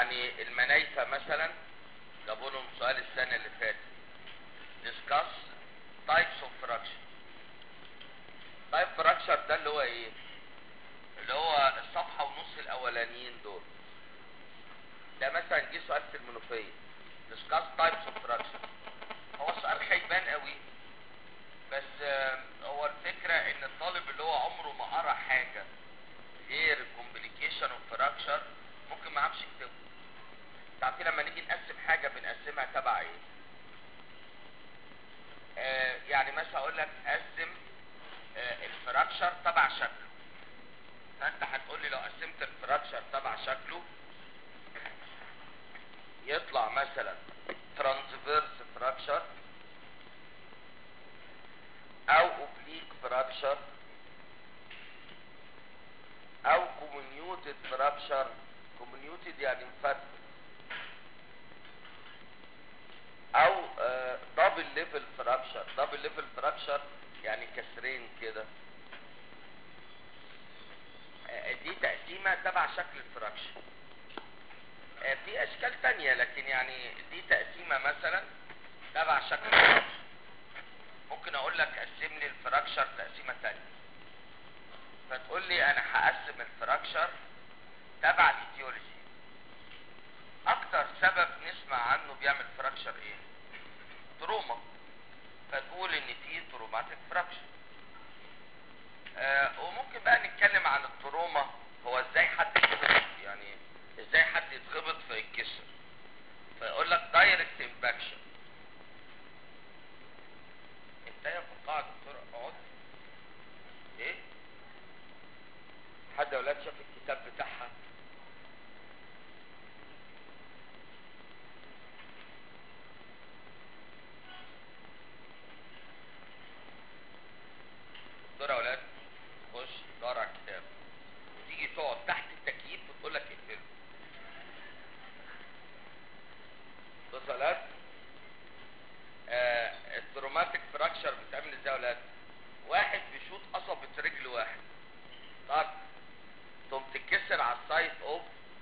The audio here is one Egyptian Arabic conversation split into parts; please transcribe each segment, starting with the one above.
يعني المنايفة مثلا جابوا لهم سؤال السنة اللي فاتت discuss types of fracture type fracture ده اللي هو ايه اللي هو الصفحة ونص الاولانيين دول ده مثلا جه سؤال في المنوفية discuss types of fracture هو السؤال خيبان قوي بس آه، هو الفكرة ان الطالب اللي هو عمره ما قرا حاجة غير complication of fracture ممكن ما يعرفش يكتبه تعرفين لما نيجي نقسم حاجة بنقسمها تبع ايه آه يعني مثلا اقول لك قسم آه الفراكشر تبع شكله فانت هتقول لي لو قسمت الفراكشر تبع شكله يطلع مثلا ترانسفيرس فراكشر او اوبليك فراكشر او كومنيوتد فراكشر كومنيوتد يعني مفتت او دبل ليفل فراكشر دبل ليفل فراكشر يعني كسرين كده آه، دي تقسيمه تبع شكل الفراكشر آه، في اشكال تانية لكن يعني دي تقسيمه مثلا تبع شكل الفراكشر ممكن اقول لك قسم لي الفراكشر تقسيمه تانية فتقول لي انا هقسم الفراكشر تبع الايديولوجي اكتر سبب نسمع عنه بيعمل فراكشر ايه تروما فتقول ان في تروماتيك فراكشر آه وممكن بقى نتكلم عن التروما هو ازاي حد يتخبط يعني ازاي حد يتخبط فيتكسر فيقول لك دايركت امباكشن انت يا فقاعة دكتور اقعد ايه حد يا ولاد شاف الكتاب بتاعها دكتور يا ولاد خش دور على الكتاب وتيجي تقعد تحت التكييف وتقول لك اقفله بص يا ولاد آه التروماتيك فراكشر بتعمل ازاي يا ولاد واحد بيشوط قصبة رجل واحد طب تقوم تتكسر على السايت اوف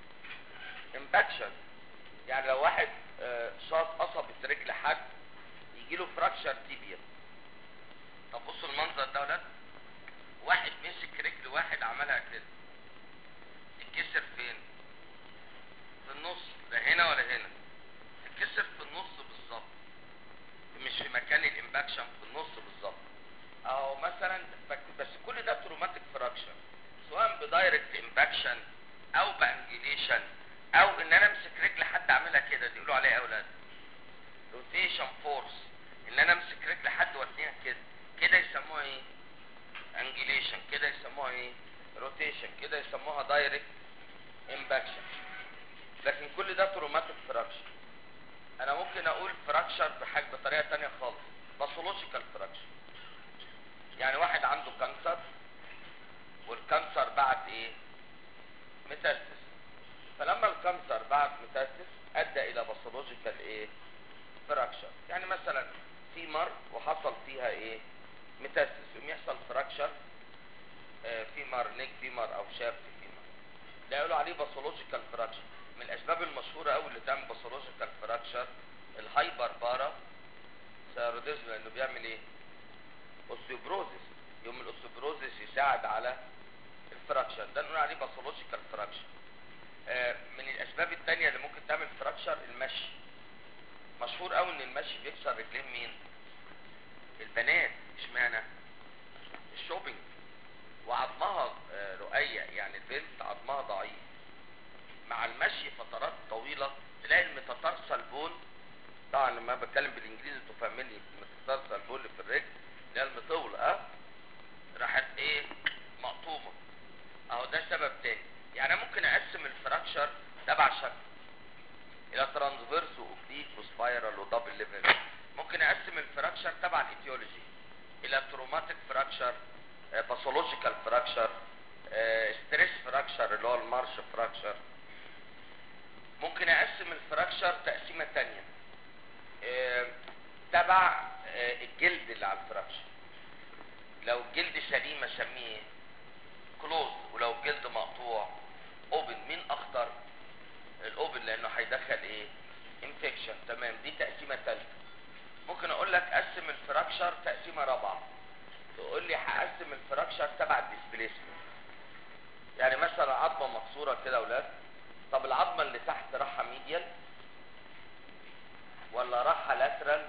امباكشن يعني لو واحد آه شاط قصبة رجل حد يجي له فراكشر تيبيا طب بصوا المنظر ده يا ولاد واحد مسك رجل واحد عملها كده تتكسر فين في النص لا هنا ولا هنا تتكسر في النص بالظبط مش في مكان الامباكشن في النص بالظبط او مثلا فك- بس كل ده تروماتيك فراكشن سواء بدايركت امباكشن او بانجليشن او ان انا امسك رجل حد اعملها كده دي يقولوا عليها ايه يا اولاد روتيشن فورس ان انا امسك رجل حد واتنيها كده كده يسموها ايه انجليشن كده يسموها ايه روتيشن كده يسموها دايركت امباكشن لكن كل ده تروماتيك فراكشن انا ممكن اقول فراكشر بحاجه بطريقه تانية خالص باثولوجيكال فراكشر يعني واحد عنده كانسر والكانسر بعت ايه ميتاستس فلما الكانسر بعت ميتاستس ادى الى باثولوجيكال ايه فراكشر يعني مثلا فيمر وحصل فيها ايه ميتاستس يقوم يحصل فراكشر آه، فيمر نيك فيمر او شافت فيمر ده يقولوا عليه باثولوجيكال فراكشر من الاسباب المشهوره قوي اللي تعمل باثولوجيكال فراكشر الهايبر بارا ثيروديزم لانه بيعمل ايه اوستيوبروزيس يوم الاوستيوبروزيس يساعد على الفراكشر ده نقول عليه باثولوجيكال فراكشر آه، من الاسباب التانية اللي ممكن تعمل فراكشر المشي مشهور قوي ان المشي بيكسر رجلين مين البنات اشمعنى الشوبينج وعظمها آه، رقية يعني البنت عظمها ضعيف مع المشي فترات طويلة تلاقي الميتاتارسال بون طبعا لما بتكلم بالانجليزي انتوا فاهميني الميتاتارسال بون اللي في الرجل اللي هي المطولة اه راحت ايه مقطومة اهو ده سبب تاني يعني أنا ممكن اقسم الفراكشر تبع شكل الى ترانسفيرس واوبليك وسبايرال ودبل ليفل ممكن اقسم الفراكشر تبع الايتيولوجي الى تروماتيك فراكشر باثولوجيكال فراكشر ستريس فراكشر اللي هو المارش فراكشر ممكن اقسم الفراكشر تقسيمه تانية آه، تبع آه، الجلد اللي على الفراكشر لو الجلد سليم اسميه كلوز ولو الجلد مقطوع اوبن مين اخطر الاوبن لان انفكشن تمام دي تقسيمه ثالثه ممكن اقول لك قسم الفراكشر تقسيمه رابعه تقول لي هقسم الفراكشر تبع الديسبليسمنت يعني مثلا عظمه مكسوره كده يا اولاد طب العظمه اللي تحت راحه ميديال ولا راحه لاترال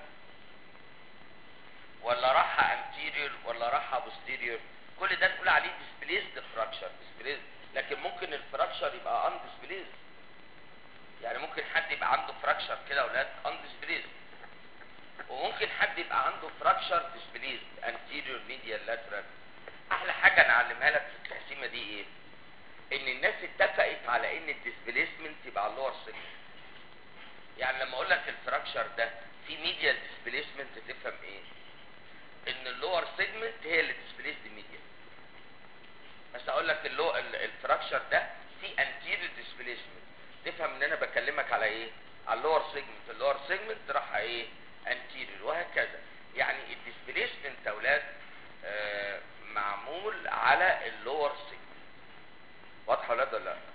ولا راحه انتيريور ولا راحه بوستيريور كل ده نقول عليه ديسبليسد فراكشر ديسبليسد لكن ممكن الفراكشر يبقى ان ديسبليسد يعني ممكن حد يبقى عنده فراكشر كده يا اولاد ان ديسبليسد وممكن حد يبقى عنده فراكشر ديسبليسد انتيريور ميديال لاترال احلى حاجه نعلمها لك في التقسيمه دي ايه ان الناس اتفقت على ان الديسبليسمنت يبقى على اللور سيجمنت يعني لما اقول لك الفراكشر ده في ميديال ديسبليسمنت تفهم ايه ان اللور سيجمنت هي اللي ديسبليسد ميديال بس اقول لك اللو الفراكشر ده في انتيريور ديسبليسمنت تفهم ان انا بكلمك على ايه على اللور سيجمنت اللور سيجمنت راح ايه انتيريور وهكذا يعني الديسبليسمنت يا اولاد آه معمول على اللور سيجمنت واضحه ولا ولا لا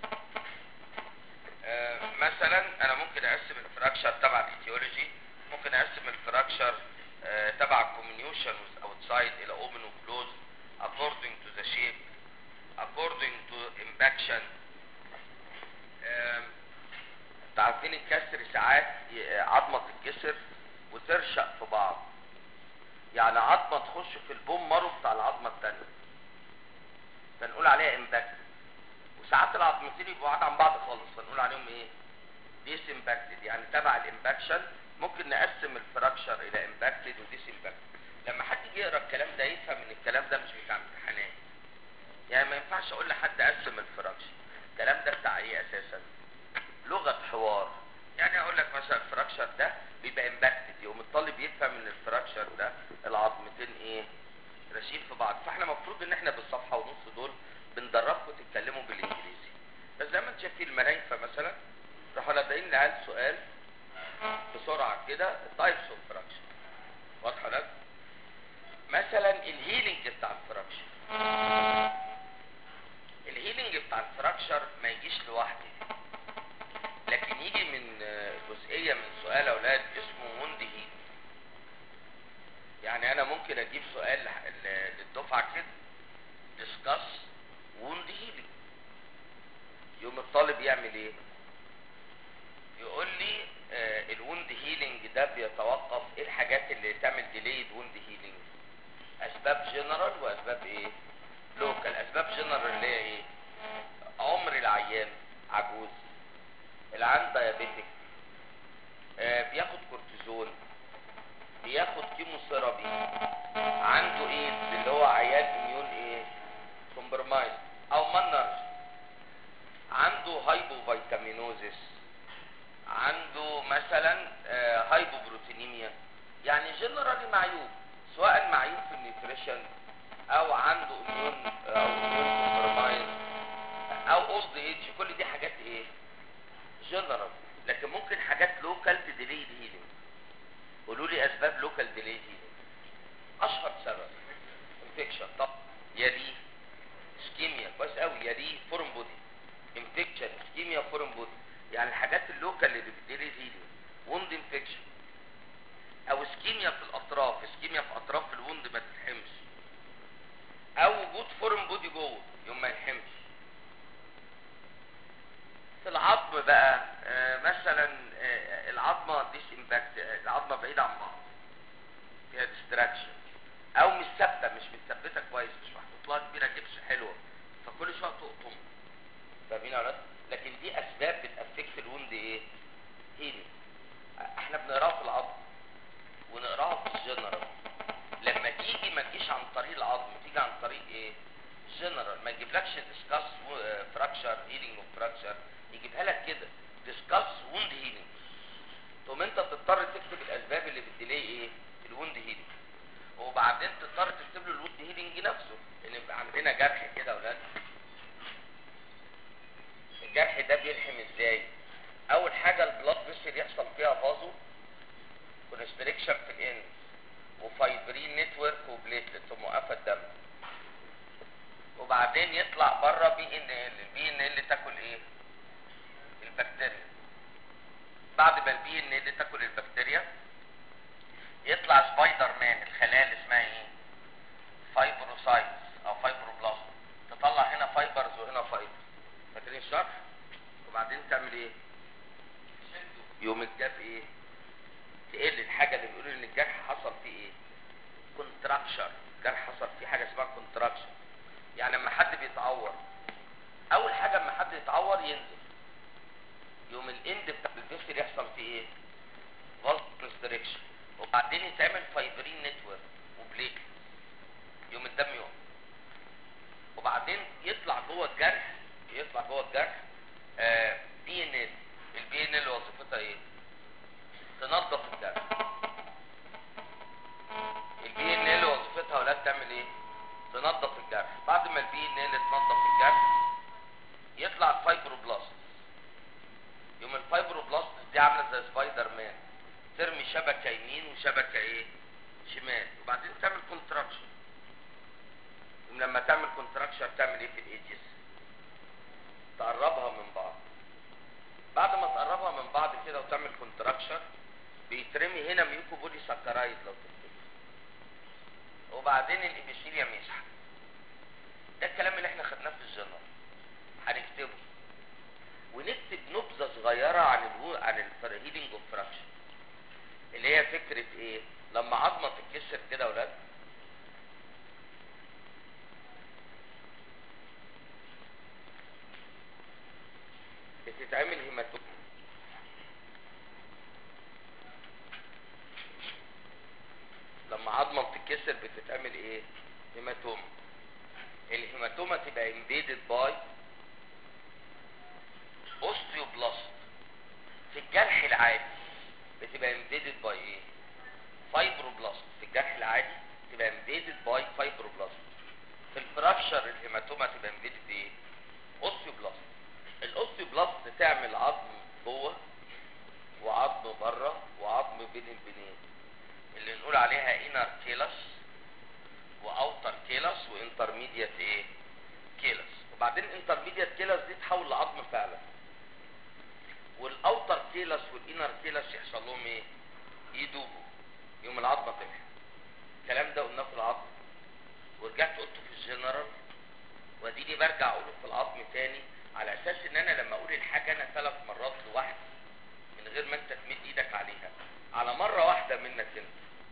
آه مثلا انا ممكن اقسم الفراكشر تبع الايتيولوجي ممكن اقسم الفراكشر آه تبع الكوميونيوشن اوتسايد الى اوبن وكلوز according to the shape according to impaction عارفين الكسر ساعات عظمه تتكسر وترشق في بعض يعني عظمه تخش في البوم مارو بتاع العظمه الثانيه فنقول عليها امباكت وساعات العظمتين يبقوا بعاد عن بعض خالص فنقول عليهم ايه ديس امباكتد يعني تبع الامباكشن ممكن نقسم الفراكشر الى امباكتد وديس امباكتد لما حد يجي يقرا الكلام ده يفهم ان الكلام ده مش بتاع امتحانات يعني ما ينفعش اقول لحد قسم الفراكشر الكلام ده بتاع ايه اساسا لغه حوار يعني اقول لك مثلا الفراكشر ده بيبقى امباكتد يقوم الطالب يفهم ان الفراكشر ده العظمتين ايه راشين في بعض فاحنا المفروض ان احنا بالصفحه ونص دول بندربكم تتكلموا بالانجليزي بس زي ما انت شايفين المنايفه مثلا راحوا لابقين العيال سؤال بسرعه كده تايبس اوف فراكشر واضحه لك مثلا الهيلينج بتاع الفراكشر الهيلينج بتاع الفراكشر ما يجيش لوحده لكن يجي من جزئية من سؤال اولاد اسمه وند هيلينج يعني انا ممكن اجيب سؤال للدفعة كده discuss wound healing يوم الطالب يعمل ايه يقول لي آه الوند هيلينج ده بيتوقف ايه الحاجات اللي تعمل ديليد وند هيلينج اسباب جنرال واسباب ايه لوكال اسباب جنرال اللي هي ايه عمر العيان عجوز العيان دايابيتك آه بياخد كورتيزون بياخد كيموثيرابي عنده ايه اللي هو عيان اميون ايه كومبرمايز او مانرز عنده هايبوفيتامينوزيس عنده مثلا آه هايبوبروتينيميا يعني جنرالي معيوب سواء معيوب في النيوتريشن او عنده اميون او اميون كومبرمايز او اولد ايج كل دي حاجات ايه جنرال لكن ممكن حاجات لوكال تديلي هيلينج قولوا لي اسباب لوكال ديلي هيلينج اشهر سبب انفكشن طب يليه اسكيميا كويس قوي يليه فورم بودي انفكشن اسكيميا فورم بودي يعني الحاجات اللوكال اللي بتديلي هيلينج ووند انفكشن او اسكيميا في الاطراف اسكيميا في اطراف الوند ما تلحمش او وجود فورم بودي جوه يوم ما يلحمش في العظم بقى آه مثلا آه العظمه ديس امباكت آه العظمه بعيده عن بعض فيها ديستراكشن او مش ثابته مش متثبته كويس مش محطوط لها كبيره جبس حلوه فكل شويه تقطم فاهمين يا لكن دي اسباب بتافكت الوند ايه هيلي احنا بنقراها في العظم ونقراها في الجنرال لما تيجي ما تجيش عن طريق العظم تيجي عن طريق ايه جنرال ما يجيبلكش ديسكاس فراكشر هيلينج اوف فراكشر يجيبها لك كده ديسكاس ووند هيلينج تقوم انت تضطر تكتب الاسباب اللي بتديلي ايه الوند هيلينج وبعدين تضطر تكتب له الوند هيلينج نفسه ان يبقى عندنا جرح كده يا اولاد الجرح ده بيلحم ازاي الدي ان ايه دي تاكل البكتيريا يطلع سبايدر مان الخلايا اللي اسمها ايه فايبروسايتس او فايبروبلاست تطلع هنا فايبرز وهنا فايبر فاكرين الشرح وبعدين تعمل ايه يوم الجرح ايه تقل الحاجه اللي بيقولوا ان الجرح حصل فيه ايه كونتراكشر الجرح حصل فيه حاجه اسمها كونتراكشر يعني لما حد بيتعور اول حاجه لما حد يتعور ينزل يوم الاند بتاع الفيسل يحصل فيه ايه فالف كونستريكشن وبعدين يتعمل فايبرين نتورك وبليك يوم الدم يقف وبعدين يطلع جوه الجرح يطلع جوه الجرح بي ان ال البي ان ال وظيفتها ايه تنظف الجرح البي ان ال وظيفتها ولا تعمل ايه تنظف الجرح بعد ما البي ان ال تنظف الجرح يطلع الفايبروبلاست يوم الفايبروبلاست دي عامله زي سبايدر مان ترمي شبكه يمين وشبكه ايه شمال وبعدين تعمل كونتراكشن يوم لما تعمل كونتراكشن تعمل ايه في الايدجز تقربها من بعض بعد ما تقربها من بعض كده وتعمل كونتراكشن بيترمي هنا ميوكو بولي سكرايد لو تفتكر وبعدين الابيثيليوم يسحب ده الكلام اللي احنا خدناه في الجنرال هنكتبه ونكتب نبذه صغيره عن الهو عن الهيلينج اوف فراكشن اللي هي فكره ايه لما عظمه تتكسر كده يا ولاد بتتعمل هيماتوم لما عظمه بتتكسر بتتعمل ايه هيماتوم الهيماتوما تبقى امبيدد باي اوستيوبلاست في الجرح العادي بتبقى امبيدد باي ايه فايبروبلاست في الجرح العادي تبقى امبيدد باي فايبروبلاست في الفراكشر الهيماتوما تبقى امبيدد ايه اوستيوبلاست الاوستيوبلاست تعمل عظم جوه وعظم بره وعظم بين البنين اللي نقول عليها انر كيلس واوتر كيلس وانترميديت ايه كيلس وبعدين انترميديت كيلس دي تحول لعظم فعلا والاوتر كيلس والانر كيلس يحصل لهم ايه يدوبوا يوم العظمه تمحي الكلام ده قلناه في العظم ورجعت قلته في الجنرال واديني برجع اقوله في العظم تاني على اساس ان انا لما اقول الحاجه انا ثلاث مرات لوحدي من غير ما انت تمد ايدك عليها على مره واحده منك انت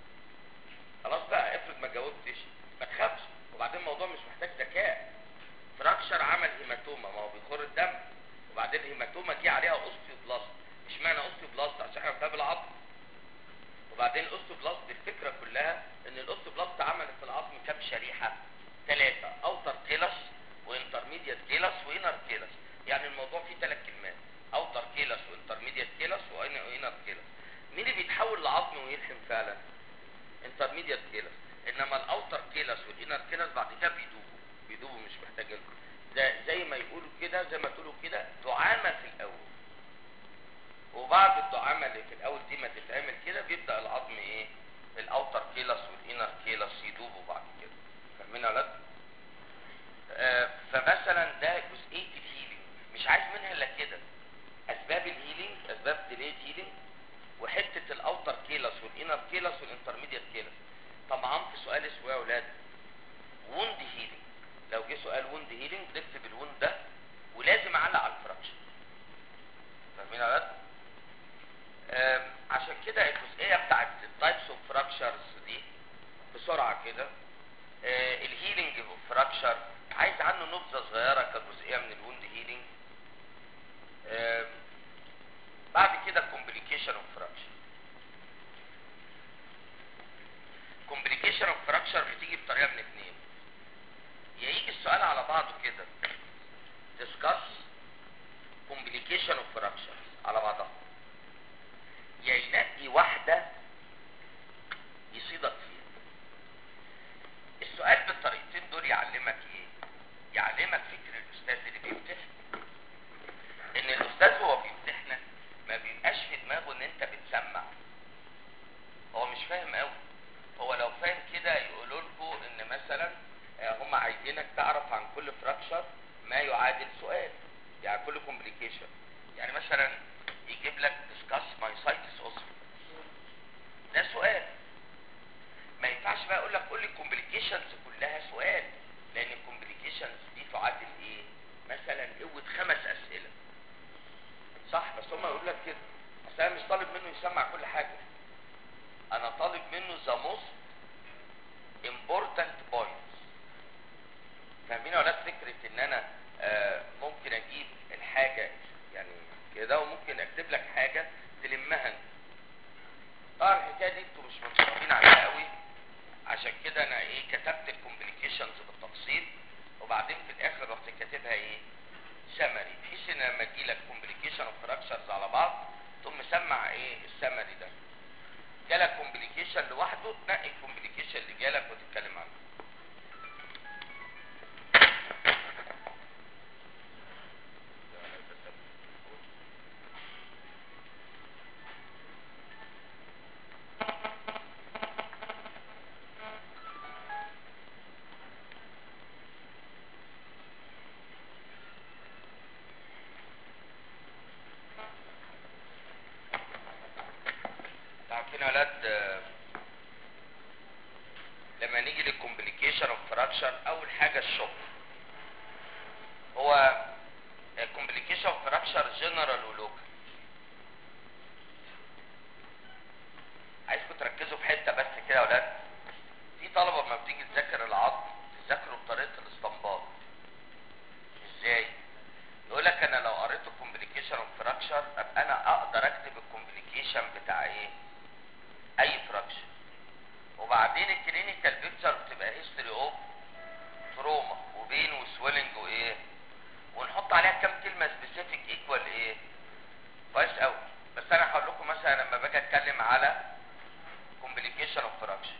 خلاص بقى افرض ما جاوبتش ما تخافش وبعدين الموضوع مش محتاج ذكاء فراكشر عمل هيماتوما ما هو بيخر الدم وبعدين الهيماتوما دي عليها اوستيوبلاست مش معنى اوستيوبلاست عشان احنا بنقابل العظم وبعدين الاوستيوبلاست الفكره كلها ان الاوستيوبلاست عملت في العظم كام شريحه ثلاثه اوتر كيلس وانترميديت كيلس وانر كيلس يعني الموضوع فيه ثلاث كلمات اوتر كيلس وانترميديت كيلس وانر كيلس مين اللي بيتحول لعظم ويلحم فعلا انترميديت كيلس انما الاوتر كيلس والانر كيلس بعد كده بيدوبوا بيدوبوا مش محتاج لكم ده زي ما يقولوا كده زي ما تقولوا كده دعامه في الاول وبعد الدعامه اللي في الاول دي ما تتعمل كده بيبدا العظم ايه الاوتر كيلس والانر كيلس يدوبوا بعد كده فاهمين يا ولاد آه فمثلا ده جزئيه الهيلينج مش عايز منها الا كده اسباب الهيلينج اسباب ديليد هيلينج وحته الاوتر كيلس والانر كيلس والانترميديت كيلس طبعا في سؤال اسمه يا اولاد ووند هيلينج لو جه سؤال ووند هيلينج نكتب الوند ده ولازم اعلق على الفراكشن فاهمين يا اولاد عشان كده الجزئيه بتاعت التايبس اوف فراكشرز دي بسرعه كده آه الهيلينج اوف فراكشر عايز عنه نبذه صغيره كجزئيه من الوند هيلينج آه بعد كده كومبليكيشن اوف فراكشر كومبليكيشن اوف فراكشر بتيجي بطريقه من اتنين يا يجي السؤال على بعضه كده discuss هم يقول لك كده بس انا مش طالب منه يسمع كل حاجه انا طالب منه ذا موست important points فاهمين يا ولاد فكره ان انا آه ممكن اجيب الحاجه يعني كده وممكن اكتب لك حاجه تلمها انت طبعا الحكايه دي انتوا مش متفقين عليها قوي عشان كده انا ايه كتبت الكومبليكيشنز بالتفصيل وبعدين في الاخر رحت كاتبها ايه سمري بحيث ان لما تجي لك كومبليكيشن اوف فراكشرز على بعض تقوم مسمع ايه السمري ده جالك كومبليكيشن لوحده تنقي الكومبليكيشن اللي جالك وتتكلم عنه عارفين يا ولاد آه، لما نيجي للكومبليكيشن اوف فراكشر اول حاجه الشوك هو الكومبليكيشن اوف فراكشر جنرال ولوكال عايزكم تركزوا في حته بس كده يا ولاد في طلبه لما بتيجي تذاكر العظم تذاكره بطريقه الاستنباط ازاي يقول لك انا لو قريت الكومبليكيشن اوف فراكشر ابقى انا اقدر اكتب الكومبليكيشن بتاع ايه اي فراكشن وبعدين الكلينيكال بيكتشر بتبقى هيستوري اوف تروما وبين وسويلنج وايه ونحط عليها كام كلمه سبيسيفيك ايكوال ايه كويس قوي بس انا هقول لكم مثلا لما باجي اتكلم على كومبليكيشن اوف فراكشن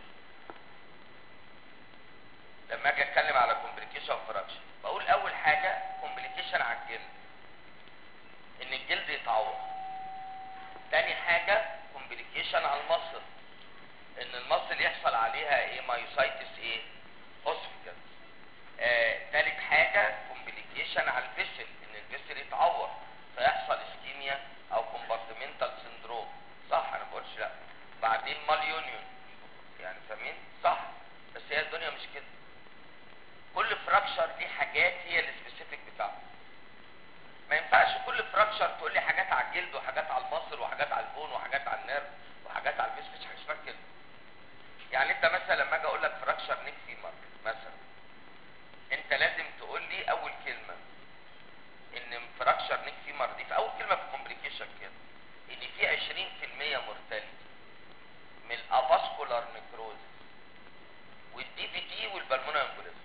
لما اجي اتكلم على كومبليكيشن اوف فراكشن بقول اول حاجه كومبليكيشن على الجلد ان الجلد يتعور تاني حاجه كومبليكيشن على المصل ان المصل يحصل عليها ايه مايوسايتس ايه اوسفيكال آه تالت حاجه كومبليكيشن على الفيسل ان الفيسل يتعور فيحصل اسكيميا او كومبارتمنتال سندروم صح انا بقولش لا بعدين مال يونيون يعني فاهمين صح بس هي الدنيا مش كده كل فراكشر ليه حاجات هي السبيسيفيك بتاعته ما ينفعش كل فراكشر تقول لي حاجات على الجلد وحاجات على المصل وحاجات على البون وحاجات على النيرف وحاجات على الفيس مفيش حاجه اسمها كده يعني انت مثلا لما اجي اقول لك فراكشر نيك فيمر مثلا انت لازم تقول لي اول كلمه ان فراكشر نيك فيمر دي في اول كلمه في الكومبليكيشن كده ان في 20% مورتاليتي من الافاسكولار نيكروزس والدي في تي والبلمونر امبوليزم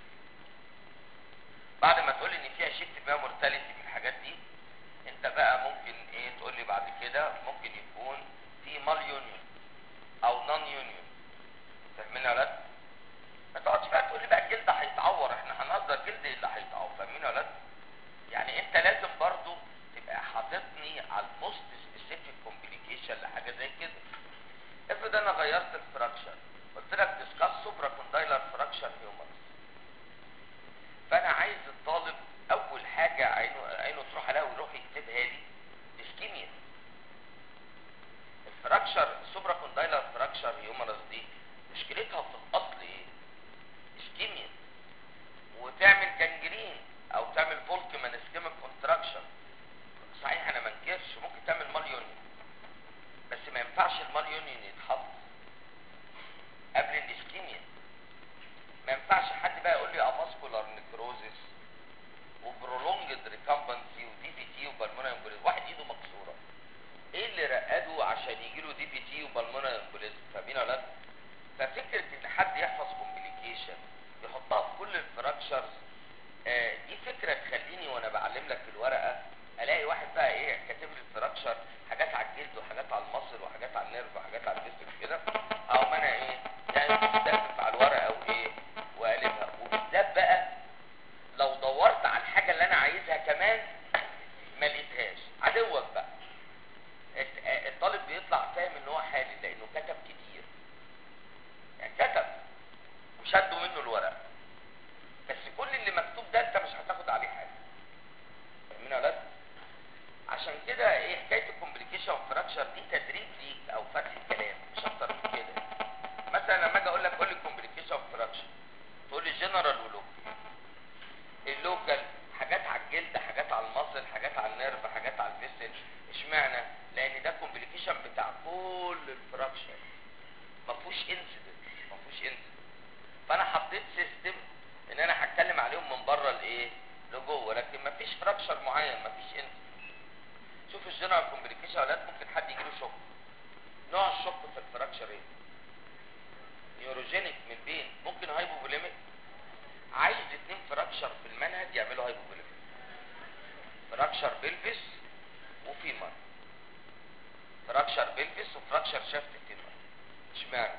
بعد ما تقول لي ان فيها 20% مورتاليتي من الحاجات دي انت بقى ممكن ايه تقول لي بعد كده ممكن يكون في مال يونيون او نون يونيون فاهمين يا ولاد ما تقعدش بقى تقول لي بقى الجلد هيتعور احنا هنهزر جلد ايه اللي هيتعور فاهمين يا ولاد يعني انت لازم برضو تبقى حاططني على الموست سبيسيفيك كومبليكيشن لحاجه زي كده افرض انا غيرت الفراكشر قلت لك ديسكاس سوبرا كوندايلر فراكشر هيومرز فانا عايز الطالب اول حاجه عينه عينه تروح عليها ويروح يكتبها لي اسكيميا الفراكشر السوبرا كوندايلر فراكشر هيومرز دي مشكلتها في الاصل ايه اسكيميا وتعمل جنجرين او تعمل فولكمان اسكيميك كونتراكشن صحيح انا ما انكرش ممكن تعمل ماليونين بس ما ينفعش الماليونين يتحط قبل الاسكيميا ما ينفعش حد بقى يقول لي افاسكولار نيكروزيس وبرولونجد ريكامبنسي ودي في تي وبالمونر امبوليزم واحد ايده مكسوره ايه اللي رقده عشان يجي له دي في تي وبالمونر امبوليزم فاهمين يا ولاد ففكره ان حد يحفظ كومبليكيشن يحطها في كل الفراكشرز آه دي فكره تخليني وانا بعلم لك الورقه الاقي واحد بقى ايه كاتب لي الفراكشر حاجات على الجلد وحاجات على المصل وحاجات على النيرف وحاجات على الجسم كده او ما انا ايه يعني مستهدف على الورقه وايه وقالبها وبالذات بقى لو دورت على الحاجه اللي انا عايزها كمان ما لقيتهاش عدوك بقى الت- آه، الطالب بيطلع فاهم ان هو حالي لانه كتب كتير يعني كتب وشدوا منه الورق بس كل اللي مكتوب ده انت مش هتاخد عليه حاجه فاهمين يا ولاد عشان كده ايه حكايه الكومبليكيشن فراكشر دي تدريب ليك او فتح الكلام مش اكتر من كده مثلا لما اجي اقول لك قول لي الكومبليكيشن فراكشر تقول لي جنرال ولوكال اللوكال حاجات على الجلد حاجات على على المصل حاجات على النيرف حاجات على الفيسل اشمعنى لان ده كومبليكيشن بتاع كل الفراكشر ما فيهوش انسيدنت ما فيهوش انسيدنت فانا حطيت سيستم ان انا هتكلم عليهم من بره لايه لجوه لكن ما فيش فراكشر معين ما فيش انسيدنت شوف الجنرال كومبليكيشن اولاد ممكن حد يجيله شوك نوع الشوك في الفراكشر ايه نيوروجينيك من البين ممكن هايبوفوليميك عايز اتنين فراكشر في المنهج يعملوا هايبوفوليميك فراكشر بلفس وفيمر فراكشر بلفس وفراكشر شافت فيمر اشمعنى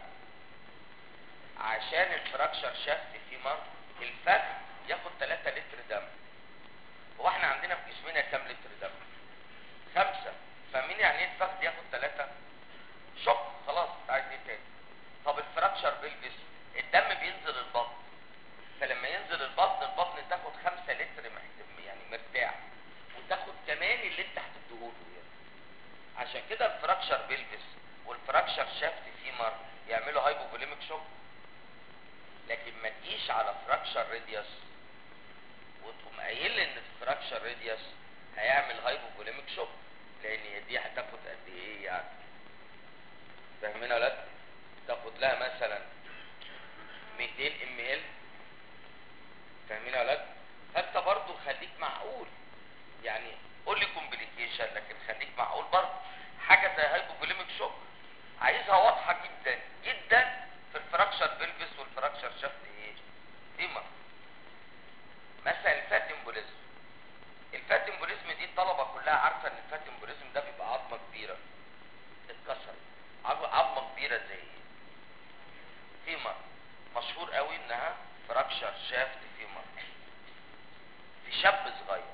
عشان الفراكشر شافت فيمر الفخذ ياخد 3 لتر دم هو احنا عندنا في جسمنا كام لتر دم خمسة فاهمين يعني ايه الفخذ ياخد 3 شوك خلاص عايز ايه تاني طب الفراكشر بلفس الدم بينزل البطن فلما ينزل البطن البطن تاخد 5 لتر محتم يعني مرتاح وتاخد كمان اللي انت هتديهوله يعني عشان كده الفراكشر بلفس والفراكشر شافت فيمر يعملوا هايبوفوليميك شوك لكن ما تجيش على فراكشر راديوس وتقوم قايل لي ان الفراكشر راديوس هيعمل هايبوفوليميك شوك لان دي هتاخد قد ايه يعني فاهمين يا ولاد تاخد لها مثلا 200 ام ال فاهمين يا ولاد فانت برضو خليك معقول يعني قول لي كومبليكيشن لكن خليك معقول برضو حاجه زي هايبوفوليميك شوك عايزها واضحه جدا جدا في الفراكشر بلفس والفراكشر شافت ايه فيما مثلا الفات امبوليزم الفات امبوليزم دي الطلبه كلها عارفه ان الفات امبوليزم ده بيبقى عظمه كبيره اتكسرت عظ- عظمه كبيره زي ايه فيما مشهور قوي انها فراكشر شافت فيما في شاب صغير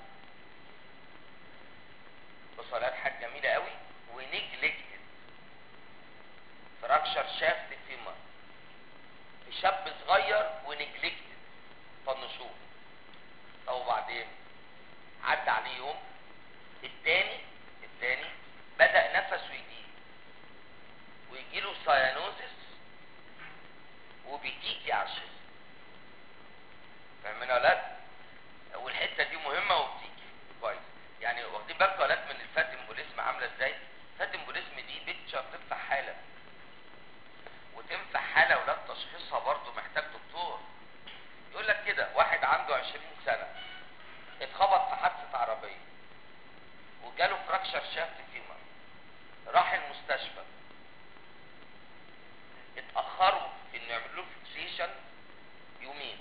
بصلات حاجه جميله قوي ونجلكتد فراكشر شافت فيما في شاب صغير ونجلكتد طنشوه طب وبعدين عدى عليه يوم التاني التاني بدأ نفسه يضيق ويجيله سايانوزس وبيتيكي على الشيست فاهمين يا ولاد والحته دي مهمه وبتيجي كويس يعني واخدين بالكم يا ولاد من الفات امبوليزم عامله ازاي فات امبوليزم دي بيكتشر تنفع حاله وتنفع حاله ولاد تشخيصها برضو محتاج دكتور يقول لك كده واحد عنده 20 سنه اتخبط في حادثه عربيه وجاله فراكشر شافت فيما راح المستشفى اتاخروا في انه يعملوا له فيكسيشن يومين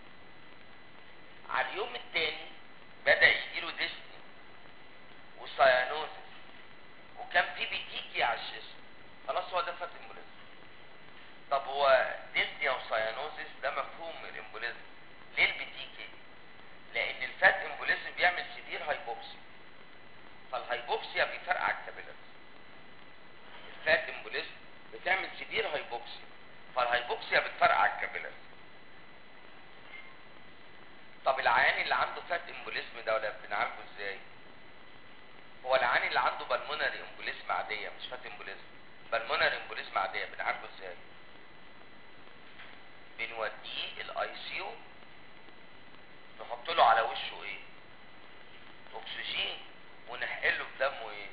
على اليوم التاني بدا يجيله ديسني وسايانوزس وكان في بيتيكي على الجسم خلاص هو ده فات امبوليزم طب هو ديسنيا وسايانوزس ده مفهوم الامبوليزم ليه البيتيكي لان الفات امبوليزم بيعمل سيفير هايبوكسيا فالهايبوكسيا بيفرقع الكابيلاريز الفات امبوليزم بتعمل سيفير هايبوكسيا فالهايبوكسيا بتفرقع الكابيلاريز طب العيان اللي عنده فات امبوليزم ده ولا بنعالجه ازاي هو العيان اللي عنده بالمونري امبوليزم عاديه مش فات امبوليزم بالمونري امبوليزم عاديه بنعالجه ازاي بنوديه الاي سي يو نحط له على وشه ايه اكسجين ونحقن له في دمه ايه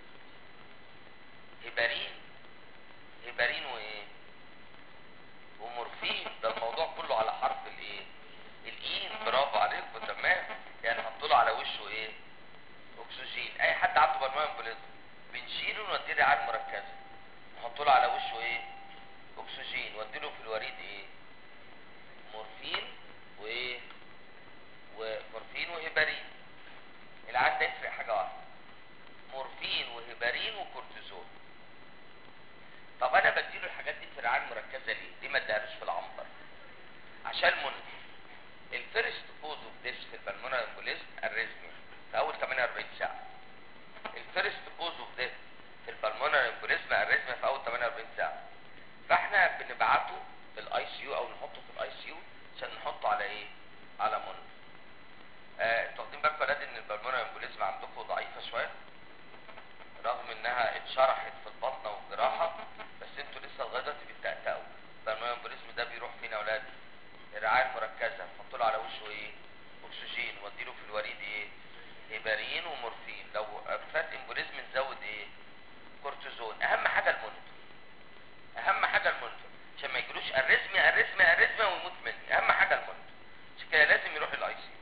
هيبارين هيبارين وايه ومورفين ده الموضوع كله على حرف الايه الاين برافو عليكم تمام يعني نحط له على وشه ايه اكسجين اي حد عنده برمجه امبوليزم بنشيله ونوديه رعايه مركزه نحط له على وشه ايه اكسجين وديله في الوريد ايه مورفين وايه ومورفين وهيبارين العيان ده يفرق حاجه واحده مورفين وهيبارين وكورتيزون طب انا بديله الحاجات دي في رعايه مركزه ليه؟ ليه ما اديهالوش في العنبر؟ عشان منى الفيرست كوز اوف ديس في البلمونر امبوليزم الريزميا في اول 48 ساعه الفيرست كوز اوف ديس في البلمونر امبوليزم الريزميا في اول 48 ساعه فاحنا بنبعته في الاي سي يو او نحطه في الاي سي يو عشان نحطه على ايه؟ على منى آه، انتوا واخدين بالكم يا ولاد ان البلمونر امبوليزم عندكم ضعيفه شويه رغم انها اتشرحت في البطنه والجراحه بس انتوا لسه لغايه دلوقتي بتتأتأوا فالمونر امبوليزم ده بيروح فين يا ولاد؟ الرعايه المركزه نحط له على وشه ايه؟ اكسجين واديله في الوريد ايه؟ هيبارين ومورفين لو فات امبوليزم نزود ايه كورتيزون اهم حاجه المونيتور اهم حاجه المونيتور عشان ما يجيلوش اريزميا اريزميا اريزميا ويموت مني اهم حاجه المونيتور عشان كده لازم يروح الاي سي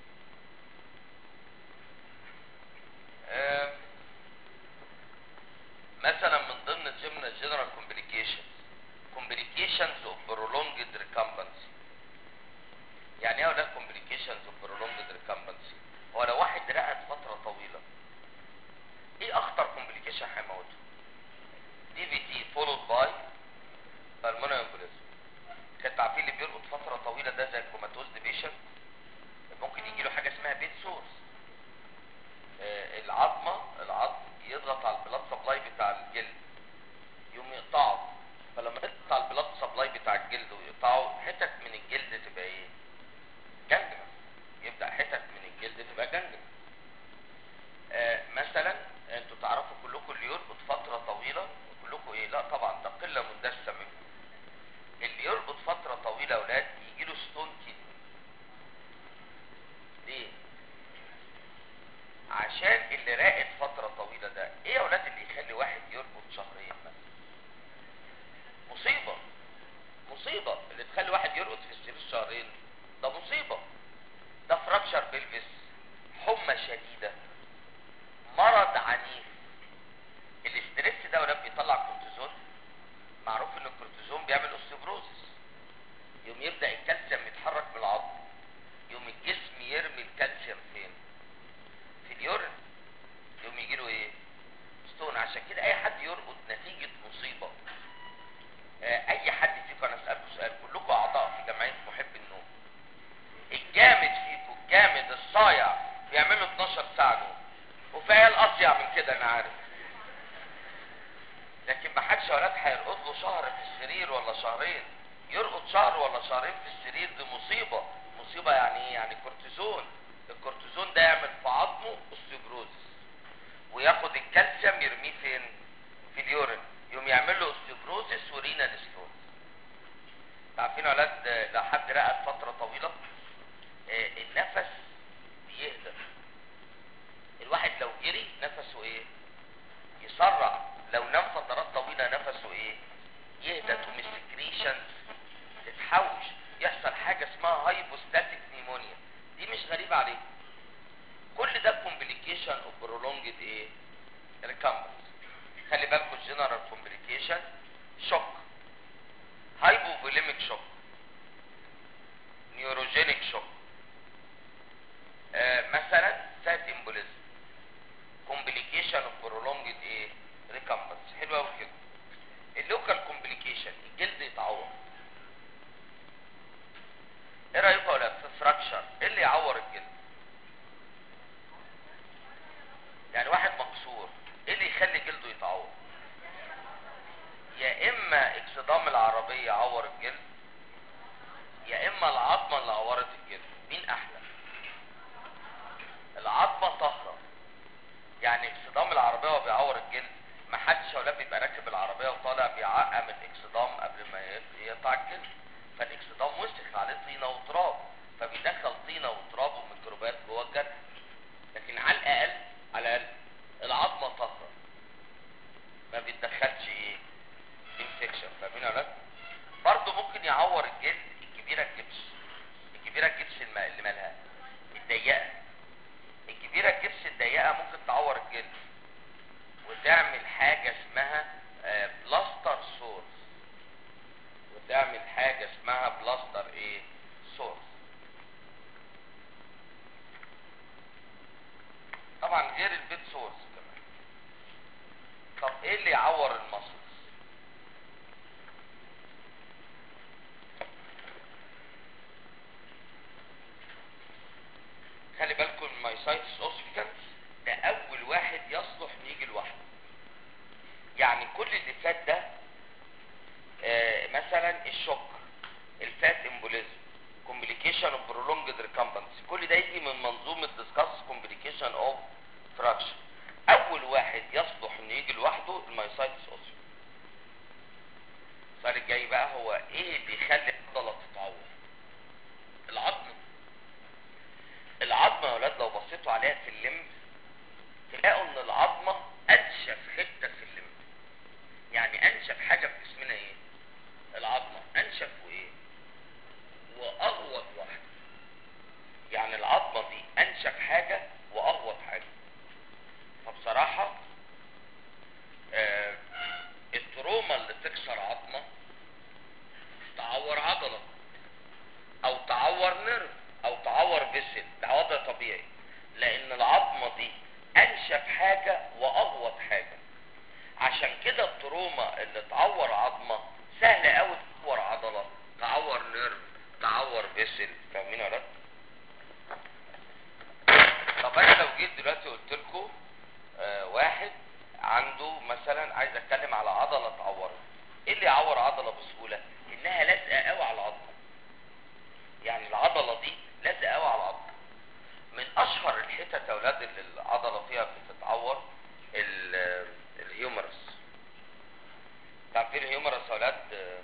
مثلا من ضمن ضمن الجنرال كومبليكيشنز كومبليكيشنز اوف prolonged recumbency يعني ايه اولاد كومبليكيشنز اوف prolonged recumbency هو لو واحد رقد فتره طويله ايه اخطر كومبليكيشن هيموته دي في تي فولود باي بالمونري امبوليزم كانت عارفين اللي بيرقد فتره طويله ده زي الكوماتوز بيشنت ممكن يجي له حاجه اسمها بيت سورس آه العظمه العظم يضغط على البلاد سبلاي بتاع الجلد يقوم يقطعه فلما يقطع البلاد سبلاي بتاع الجلد ويقطعه حتت من الجلد تبقى ايه جنجرة يبدا حتت من الجلد تبقى جنجرة آه مثلا انتوا تعرفوا كلكم اللي يرقد فتره طويله كلكم ايه لا طبعا ده قله مندسه منكم اللي يرقد فتره طويله اولاد يجي له ستون كيدني ليه عشان اللي راقد فتره طويله ده ايه يا اولاد اللي يخلي واحد يرقد شهرين مثلا مصيبه مصيبه اللي تخلي واحد يرقد في السرير شهرين ده مصيبه ده فراكشر بلفس حمى شديده مرض عنيف الاسترس ده ولاد بيطلع كورتيزون معروف ان الكورتيزون بيعمل اوستيوبروزس يوم يبدا الكالسيوم يتحرك من العظم يوم الجسم يرمي الكالسيوم فين في اليورين يوم يجي له ايه ستون عشان كده اي حد يرقد نتيجه مصيبه آه اي حد فيكم انا اسالكم سؤال كلكم اعضاء في جمعيه محب النوم الجامد فيكم الجامد الصايع بيعمل له 12 ساعه نوم وفي عيال اصيع من كده انا عارف لكن ما حدش يا ولاد هيرقد له شهر في السرير ولا شهرين يرقد شهر ولا شهرين في السرير دي مصيبه مصيبه يعني ايه يعني كورتيزون الكورتيزون ده يعمل في عظمه اوستيوبروزس وياخد الكالسيوم يرميه فين في اليورين يقوم يعمل له اوستيوبروزس ورينال ستون عارفين يا ولاد لو حد رقد فتره طويله آه النفس بيهدى الواحد لو جري نفسه ايه يسرع لو نام فترات طويله نفسه ايه يهدى تقوم السكريشنز تتحوش يحصل حاجه اسمها هايبوستاتيك نيمونيا دي مش غريبه عليكم كل ده كومبليكيشن اوف برولونجد ايه ريكامبنس خلي بالكم الجنرال كومبليكيشن شوك هايبوفوليميك شوك نيوروجينيك شوك آه مثلا فات امبوليزم كومبليكيشن اوف برولونجد ايه ريكامبنس حلو قوي كده اللوكال كومبليكيشن الجلد يتعور ايه رايكم يا ولاد في فراكشر ايه اللي يعور الجلد يعني واحد مكسور ايه اللي يخلي جلده يتعور يا اما اكسدام العربيه يعور الجلد يا اما العظمه اللي عورت الجلد مين احلى العظمه طاهره يعني اكسدام العربيه وهو بيعور الجلد ما حدش ولا بيبقى راكب العربيه وطالع بيعقم الاكسدام قبل ما يقطع الجلد فالاكسدام وسخ عليه طينه وتراب فبيدخل طينه وتراب وميكروبات جوه الجرح لكن على الاقل على الاقل العظمه طاهره ما بيتدخلش ايه انفكشن فاهمين يا ولاد برضه ممكن يعور الجلد الكبيره الجبس الكبيره الجبس اللي مالها الضيقه الكبيره الجبس الضيقه ممكن تعور الجلد وتعمل حاجه اسمها بلاستر سورس وتعمل حاجه اسمها بلاستر ايه سورس طبعا غير البيت سورس كمان طب ايه اللي يعور المصل خلي بالكم المايسايتس اوسفيكانس ده اول واحد يصلح ان يجي لوحده يعني كل اللي فات ده آه مثلا الشوك الفات امبوليزم كومبليكيشن اوف برولونجد ريكامبنس كل ده يجي من منظومه ديسكاس كومبليكيشن اوف فراكشن اول واحد يصلح انه يجي لوحده المايسايتس اوسفيكانس السؤال الجاي بقى هو ايه اللي يخلي العضله تتعور العظم العظمه يا ولاد لو بصيتوا عليها في اللمب تلاقوا ان العظمه انشف حته في اللمب يعني انشف حاجه في جسمنا ايه العظمه انشف وايه واغوط واحده يعني العظمه دي انشف حاجه واغوط حاجه فبصراحه آه التروما اللي تكسر عظمه تعور عضله او تعور نرف او تعور فيسل ده وضع طبيعي لان العظمه دي انشف حاجه واغوط حاجه عشان كده التروما اللي تعور عظمه سهل قوي تعور عضله تعور نيرف تعور فيسل فاهمين يا ولاد طب انا لو جيت دلوقتي قلت لكم آه واحد عنده مثلا عايز اتكلم على عضله اتعورت ايه اللي يعور عضله بسهوله انها لازقه قوي على العظمه يعني العضله دي لازقه قوي على العظمه من اشهر الحتت يا اولاد اللي العضله فيها بتتعور ال- الهيومرس تعرفين الهيومرس يا اولاد آه،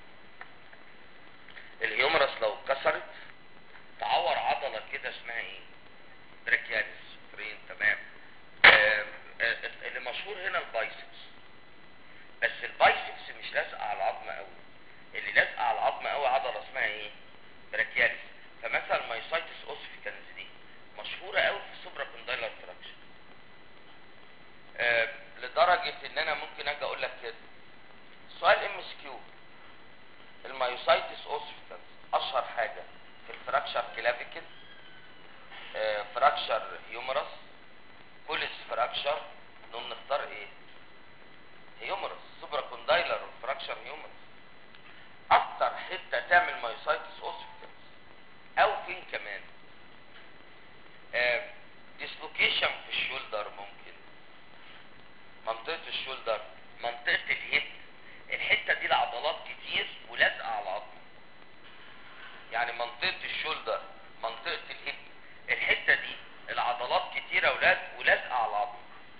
الهيومرس لو اتكسرت تعور عضله كده اسمها ايه بريكياليس فرين تمام آه، آه، اللي مشهور هنا البايسبس بس البايسبس مش لازقه على العظمه قوي اللي لازقه على العظمه قوي عضله اسمها ايه براكياليس فمثلا مايسايتس اوسيفيكانز دي مشهوره قوي في السوبرا كوندايلر تراكشن آه لدرجه ان انا ممكن اجي اقول لك كده سؤال ام اس كيو المايوسايتس اوسيفيكانز اشهر حاجه في الفراكشر كلافيكل آه فراكشر هيومرس كوليس فراكشر نقوم نختار ايه هيومرس سوبرا كوندايلر فراكشر هيومرس اكتر حته تعمل مايوسايتس اوسيفيكانس او فين كمان ديسلوكيشن في الشولدر ممكن منطقه الشولدر منطقه الهيب الحته دي العضلات كتير ولازقه على العظم يعني منطقه الشولدر منطقه الهيب الحته دي العضلات كتير يا اولاد ولازقه على العظم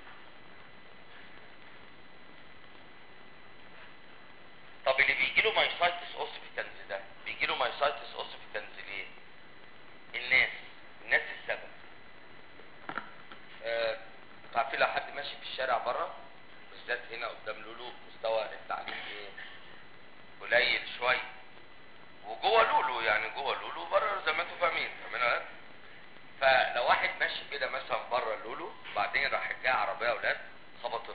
طب اللي بيجي له مايسايتس اوسيفيكانز ده بيجي له مايسايتس اوسيفيكانز ليه الناس الناس السبب آه، عارفين لو حد ماشي في الشارع بره بالذات هنا قدام لولو مستوى التعليم ايه قليل شويه وجوه لولو يعني جوه لولو بره زي ما انتم فاهمين فاهمين ولا لا؟ فلو واحد ماشي كده مثلا بره لولو بعدين راح جايه عربيه اولاد خبطته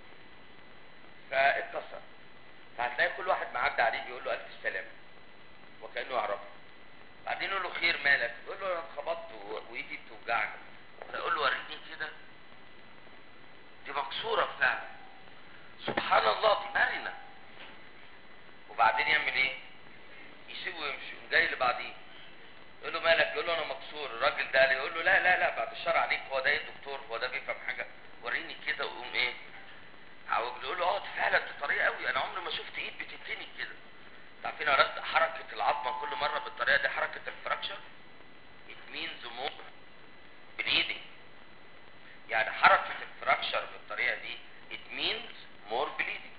فاتكسر فهتلاقي كل واحد معدي عليه بيقول له الف سلامه وكانه يعرفه بعدين يقول له خير مالك يقول له انا اتخبطت و- وايدي بتوجعني فيقول له وريني كده دي مكسوره فعلا سبحان الله دي مرنه وبعدين يعمل ايه يسيبه ويمشي يقوم جاي اللي بعديه يقول له مالك يقول له انا مكسور الراجل ده يقول له لا لا لا بعد الشر عليك هو ده ايه دكتور هو ده بيفهم حاجه وريني كده ويقوم ايه عاوز يقول له اه دي فعلا دي طريقه قوي انا عمري ما شفت ايد بتتني كده عارفين يا ولاد حركه العظمه كل مره بالطريقه دي حركه الفراكشر it means more bleeding يعني حركه الفراكشر بالطريقه دي it means more bleeding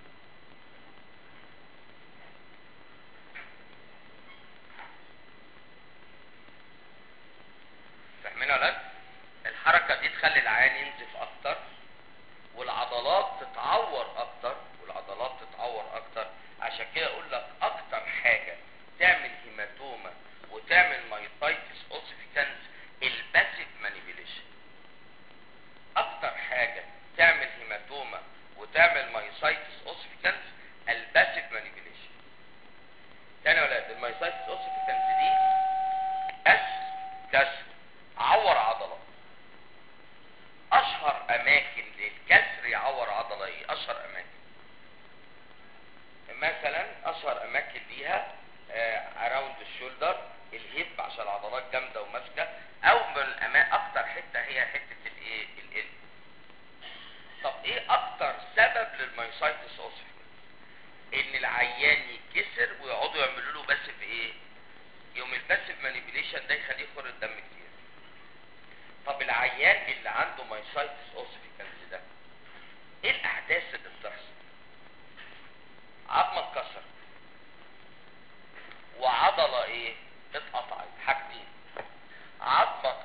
فاهمين يا ولاد الحركه دي تخلي العيان ينزف اكتر والعضلات تتعور اكتر والعضلات تتعور اكتر عشان كده اقول لك اكتر حاجه تعمل هيماتوما وتعمل مايوسايتس اوسيفيكانس الباسيف مانيبيليشن اكتر حاجه تعمل هيماتوما وتعمل مايوسايتس اوسيفيكانس الباسيف مانيبيليشن تاني يا ولاد المايوسايتس اوسيفيكانس دي كسر كسر عور عضله اشهر اماكن للكسر يعور عضله ايه اشهر اماكن مثلا اشهر اماكن ليها اراوند الشولدر الهيب عشان العضلات جامده وماسكه او من الأما... اكتر حته هي حته الايه القلب طب ايه اكتر سبب للمايوسايتس اوسيفيكانس ان العيان يتكسر ويقعدوا يعملوا له باسف ايه يوم الباسف مانيبيليشن ده يخليه يخر الدم كتير طب العيان اللي عنده مايوسايتس اوسيفيكانس ده ايه الاحداث اللي بتحصل عظمه اتكسرت وعضله ايه اتقطعت حاجتين عظمه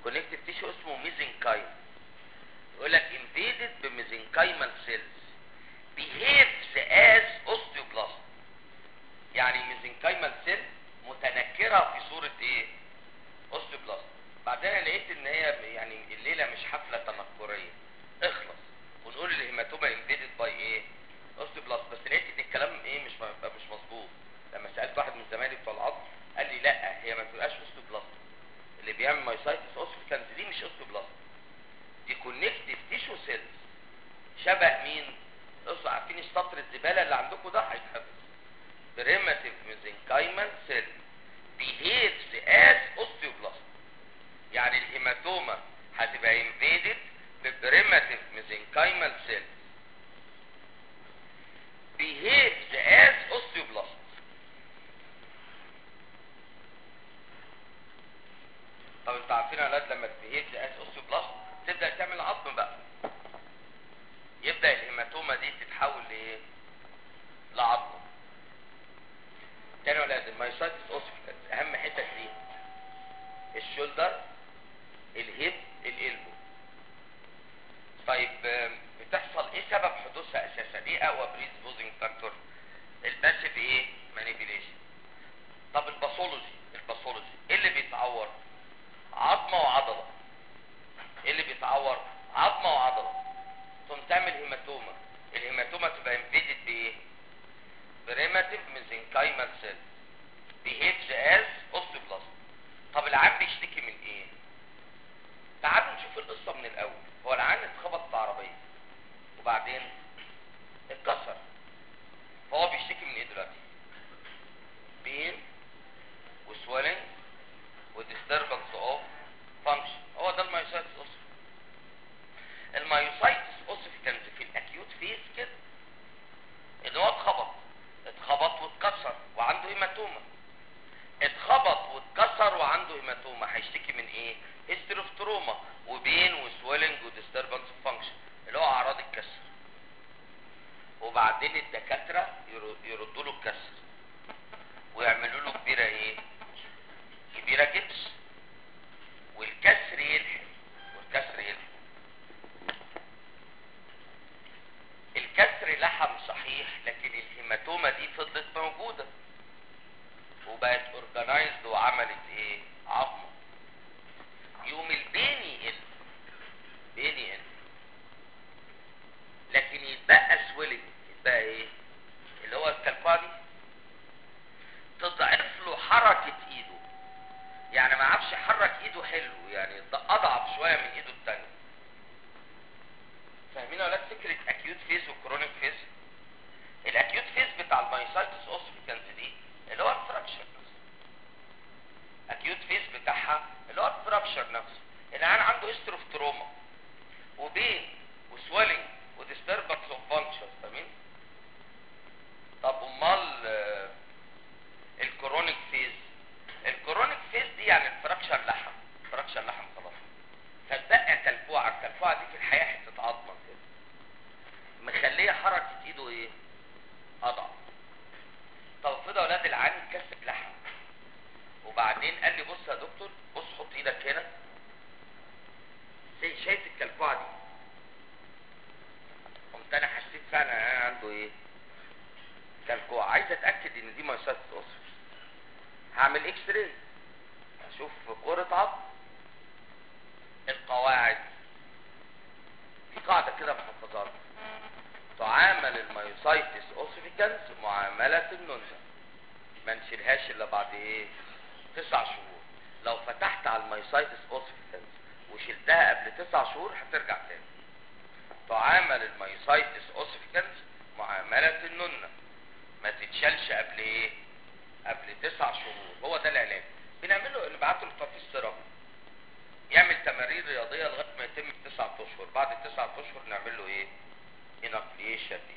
كونكتيف تيشو اسمه ميزنكايم يقول لك invaded بميزنكايمال سيلز behaves as osteoblast يعني ميزنكايمال سيل متنكره في صوره ايه اوستيوبلاست بعدين أنا لقيت ان هي يعني الليله مش حفله تنكريه اخلص ونقول الهيماتوما انفيدد باي ايه اوستيوبلاست بس لقيت ان الكلام ايه مش م- مش مظبوط لما سالت واحد من زمايلي بتوع العظم قال لي لا هي ما تبقاش اوستيوبلاست اللي بيعمل مايسايتس اوستيوكانز دي مش اوستيوبلاست دي كونكتيف تيشو سيلز شبه مين بصوا عارفين السطر الزباله اللي عندكم ده هيتحفظ primitive mesenchymal cell behaves as osteoblast يعني الهيماتوما هتبقى invaded بprimitive mesenchymal cell behaves as osteoblast طب انتوا عارفين يا اولاد لما behaves as osteoblast تبدا تعمل عظم بقى يبدا الهيماتوما دي تتحول لايه لعظم تاني يا ولاد المايسايتس اوسيفيكانس اهم حتت دي الشولدر الهيب الالبو طيب آم، بتحصل ايه سبب حدوثها اساسا ايه اقوى بريز بوزنج فاكتور الباسيف ايه مانيبيليشن طب الباثولوجي الباثولوجي ايه اللي بيتعور عظمه وعضله ايه اللي بيتعور عظمه وعضله ثم تعمل هيماتوما الهيماتوما تبقى انفيدد بايه primitive mesenchymal cell behaves as osteoblast طب العيان بيشتكي من ايه تعالوا نشوف القصه من الاول هو العيان اتخبط في عربيه وبعدين اتكسر فهو بيشتكي من ايه دلوقتي بين وسويلنج وديستربنس اوف فانكشن هو ده المايوسايتس اوسيف المايوسايتس اوسيفيكانز في الاكيوت فيز كده ان هو اتخبط اتخبط واتكسر وعنده هيماتوما اتخبط واتكسر وعنده هيماتوما هيشتكي من ايه هيستري اوف تروما وبين وسويلنج وديستربنس فانكشن اللي هو اعراض الكسر وبعدين الدكاتره ير- يردوا له الكسر ويعملوا له كبيره ايه كبيره جبس والكسر يلحم والكسر يلحم الكسر لحم صحيح لكن الهيماتوما دي فضلت موجودة وبقت اورجنايزد وعملت ايه عظمة يوم البيني يقل بيني يقل لكن يتبقى سويلنج يتبقى ايه اللي هو الكالكوع دي تضعف له حركة ايده يعني ما عرفش يحرك ايده حلو يعني اضعف شوية من ايده التانية فاهمين يا ولاد فكره اكيوت فيز وكرونيك فيز الاكيوت فيز بتاع المايسايتس اوسيفيكانز دي اللي هو الفراكشر نفسه اكيوت فيز بتاعها اللي هو الفراكشر نفسه العيان عنده هيستري اوف تروما وبين وسويلنج وديستربنس اوف فانكشن فاهمين طب امال آه، الكرونيك فيز الكرونيك فيز دي يعني الفراكشر لحم فراكشر لحم خلاص فتبقى كلكوعه الكلكوعه دي في الحقيقه حته عظمه كده مخليه حركه ايده ايه اضعف طب افرض يا اولاد العين اتكسر لحم وبعدين قال لي بص يا دكتور بص حط ايدك هنا زي شايف الكلكوعه دي قمت انا حسيت فعلا ان انا عنده ايه كلكوعه عايز اتاكد ان دي مايسايتس اوسفر هعمل اكس راي اشوف كوره عظم القواعد في قاعدة كده محفظات تعامل المايوسايتس اوسيفيكانس معاملة النونزا ما نشيلهاش الا بعد ايه تسع شهور لو فتحت على المايوسايتس اوسيفيكانس وشلتها قبل تسع شهور هترجع تاني تعامل المايوسايتس اوسيفيكانس معاملة النونة ما تتشالش قبل ايه قبل تسع شهور هو ده العلاج بنعمله نبعته للطفل السيرابي يعمل تمارين رياضيه لغايه ما يتم تسعة اشهر بعد التسعة اشهر نعمل له ايه انابليشن دي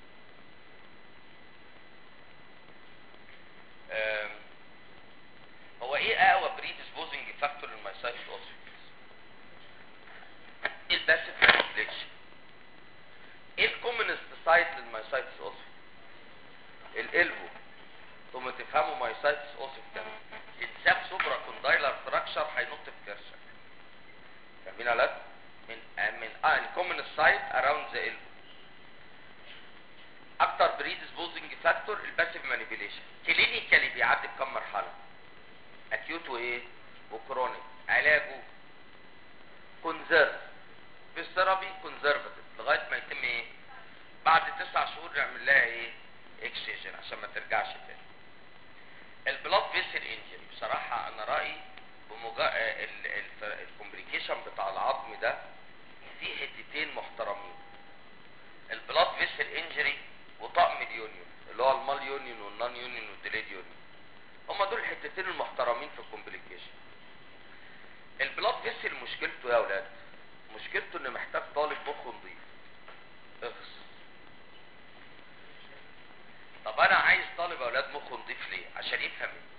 آم، هو ايه اقوى بريدسبوزنج فاكتور للمايسايتس اوسيفيس ايه الباسيف مانيبيوليشن ايه الكومنست سايت للمايسايتس اوسيفيس الالبو ثم تفهموا مايسايتس اوسيفيس تنساب سوبرا كوندايلر فراكشر هينط في كرشك فاهمين ولا لا؟ من آه من اه الكومن سايت اراوند ذا elbow اكتر بريدسبوزنج فاكتور الباسيف مانيبيوليشن كلينيكالي بيعدي بكم مرحله اكيوت وايه وكرونيك علاجه كونزرف بالثيرابي كونزرفتيف لغايه ما يتم ايه بعد تسع شهور نعمل لها ايه اكسجن عشان ما ترجعش تاني البلاد فيسل انجري بصراحه انا رايي بمجا... الكومبليكيشن بتاع العظم ده فيه حتتين محترمين البلاد فيسل انجري وطقم اليونيون اللي هو المال يونيون والنون يونيون والديليد يونيون هما دول الحتتين المحترمين في الكومبليكيشن البلاد فيسل مشكلته يا اولاد مشكلته انه محتاج طالب مخ نظيف اغص طب انا عايز طالب اولاد مخ نظيف ليه عشان يفهم ايه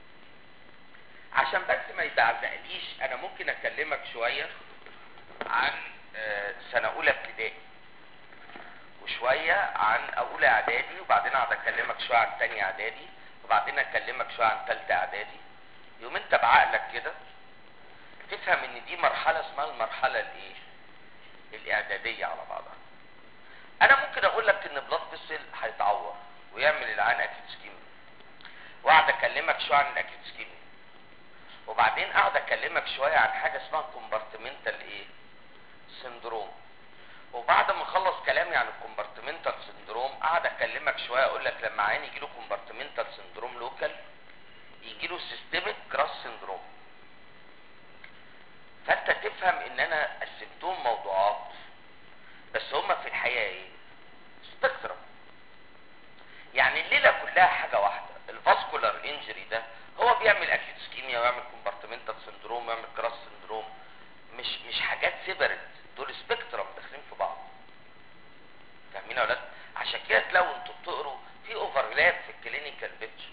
عشان بس ما يزعزقليش انا ممكن اكلمك شويه عن آه، سنه اولى ابتدائي وشويه عن اولى اعدادي وبعدين اقعد اكلمك شويه عن تانية اعدادي وبعدين اكلمك شويه عن تالتة اعدادي يوم انت بعقلك كده تفهم ان دي مرحله اسمها المرحله الايه الاعداديه على بعضها انا ممكن اقول لك ان بلاد فيسل هيتعور ويعمل العين اكيد سكيميا واقعد اكلمك شويه عن الاكيد سكيميا وبعدين اقعد اكلمك شويه عن حاجه اسمها كومبارتمنتال ايه سندروم وبعد ما اخلص كلامي عن الكومبارتمنتال سندروم اقعد اكلمك شويه اقول لك لما عين يجي له كومبارتمنتال سندروم لوكال يجي له سيستميك كراس سندروم فانت تفهم ان انا قسمتهم موضوعات بس هما في الحقيقه ايه سبيكترم يعني الليله كلها حاجه واحده الفاسكولار انجري ده هو بيعمل اكيد سكيميا ويعمل كومبارتمنتال سندروم ويعمل كراس سندروم مش مش حاجات سيبرت دول سبيكترم داخلين في بعض فاهمين يا ولاد عشان كده تلاقوا انتوا بتقروا في اوفرلاب في الكلينيكال بيتشر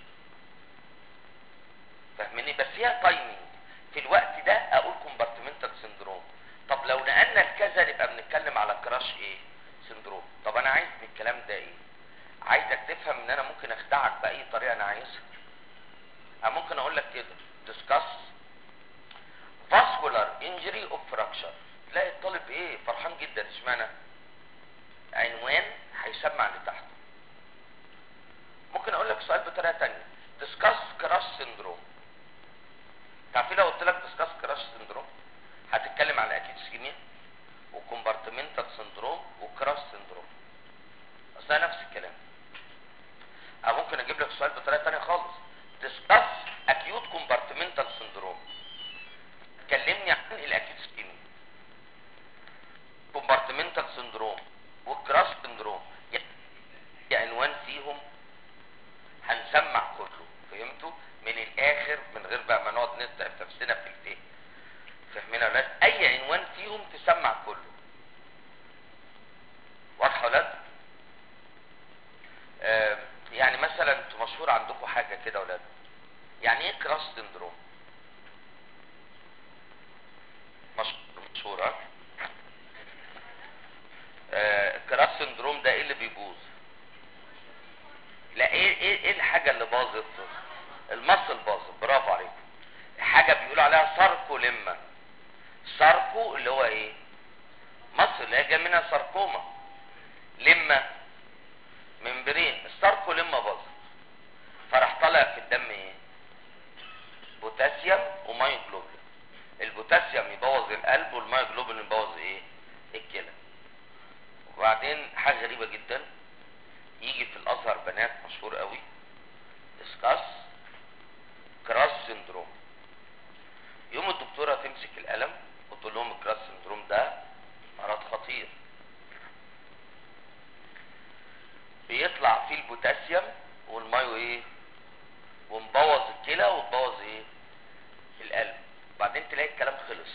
فاهميني بس هي تايمينج في الوقت ده اقول كومبارتمنتال سندروم طب لو نقلنا لكذا نبقى بنتكلم على كراش ايه سندروم طب انا عايز من الكلام ده ايه عايزك تفهم ان انا ممكن اخدعك باي طريقه انا عايزها انا ممكن اقول لك كده discuss vascular injury of fracture تلاقي الطالب ايه فرحان جدا اشمعنى عنوان هيسمع اللي تحته ممكن اقول لك سؤال بطريقه تانية discuss crash syndrome تعرفين لو قلت لك discuss crash syndrome هتتكلم على اكيد سكيميا وكومبارتمنتال سندروم وكراش سندروم اصلا نفس الكلام او ممكن اجيب لك سؤال بطريقه تانية خالص discuss acute compartmental syndrome كلمني عن الاكيد سكيميا كومبارتمنتال سندروم والكراش سندروم يعني عنوان فيهم هنسمع كله فهمتوا من الاخر من غير بقى ما نقعد نتعب نفسنا في الفهم فاهمين يا ولاد اي عنوان فيهم تسمع كله واضحه يا ولاد آه يعني مثلا انتوا مشهور عندكم حاجه كده يا ولاد يعني ايه كراش سندروم مشهور مشهور ها آه كراش سندروم ده ايه اللي بيبوظ لا ايه ايه ايه الحاجه اللي باظت المصل باظت برافو عليكم حاجه بيقولوا عليها ساركوليما ساركو اللي هو ايه مصل اللي هي جايه منها ساركوما لما ممبرين الساركو لما باظت فراح طالع في الدم ايه بوتاسيوم ومايوجلوبين البوتاسيوم يبوظ القلب والمايوجلوبين يبوظ ايه الكلى وبعدين حاجه غريبه جدا يجي في الازهر بنات مشهور قوي ديسكاس كراس سندروم يوم الدكتوره تمسك القلم وتقول لهم الكراس سندروم ده مرض خطير بيطلع فيه البوتاسيوم والمايو ايه ومبوظ الكلى ومبوظ ايه القلب بعدين تلاقي الكلام خلص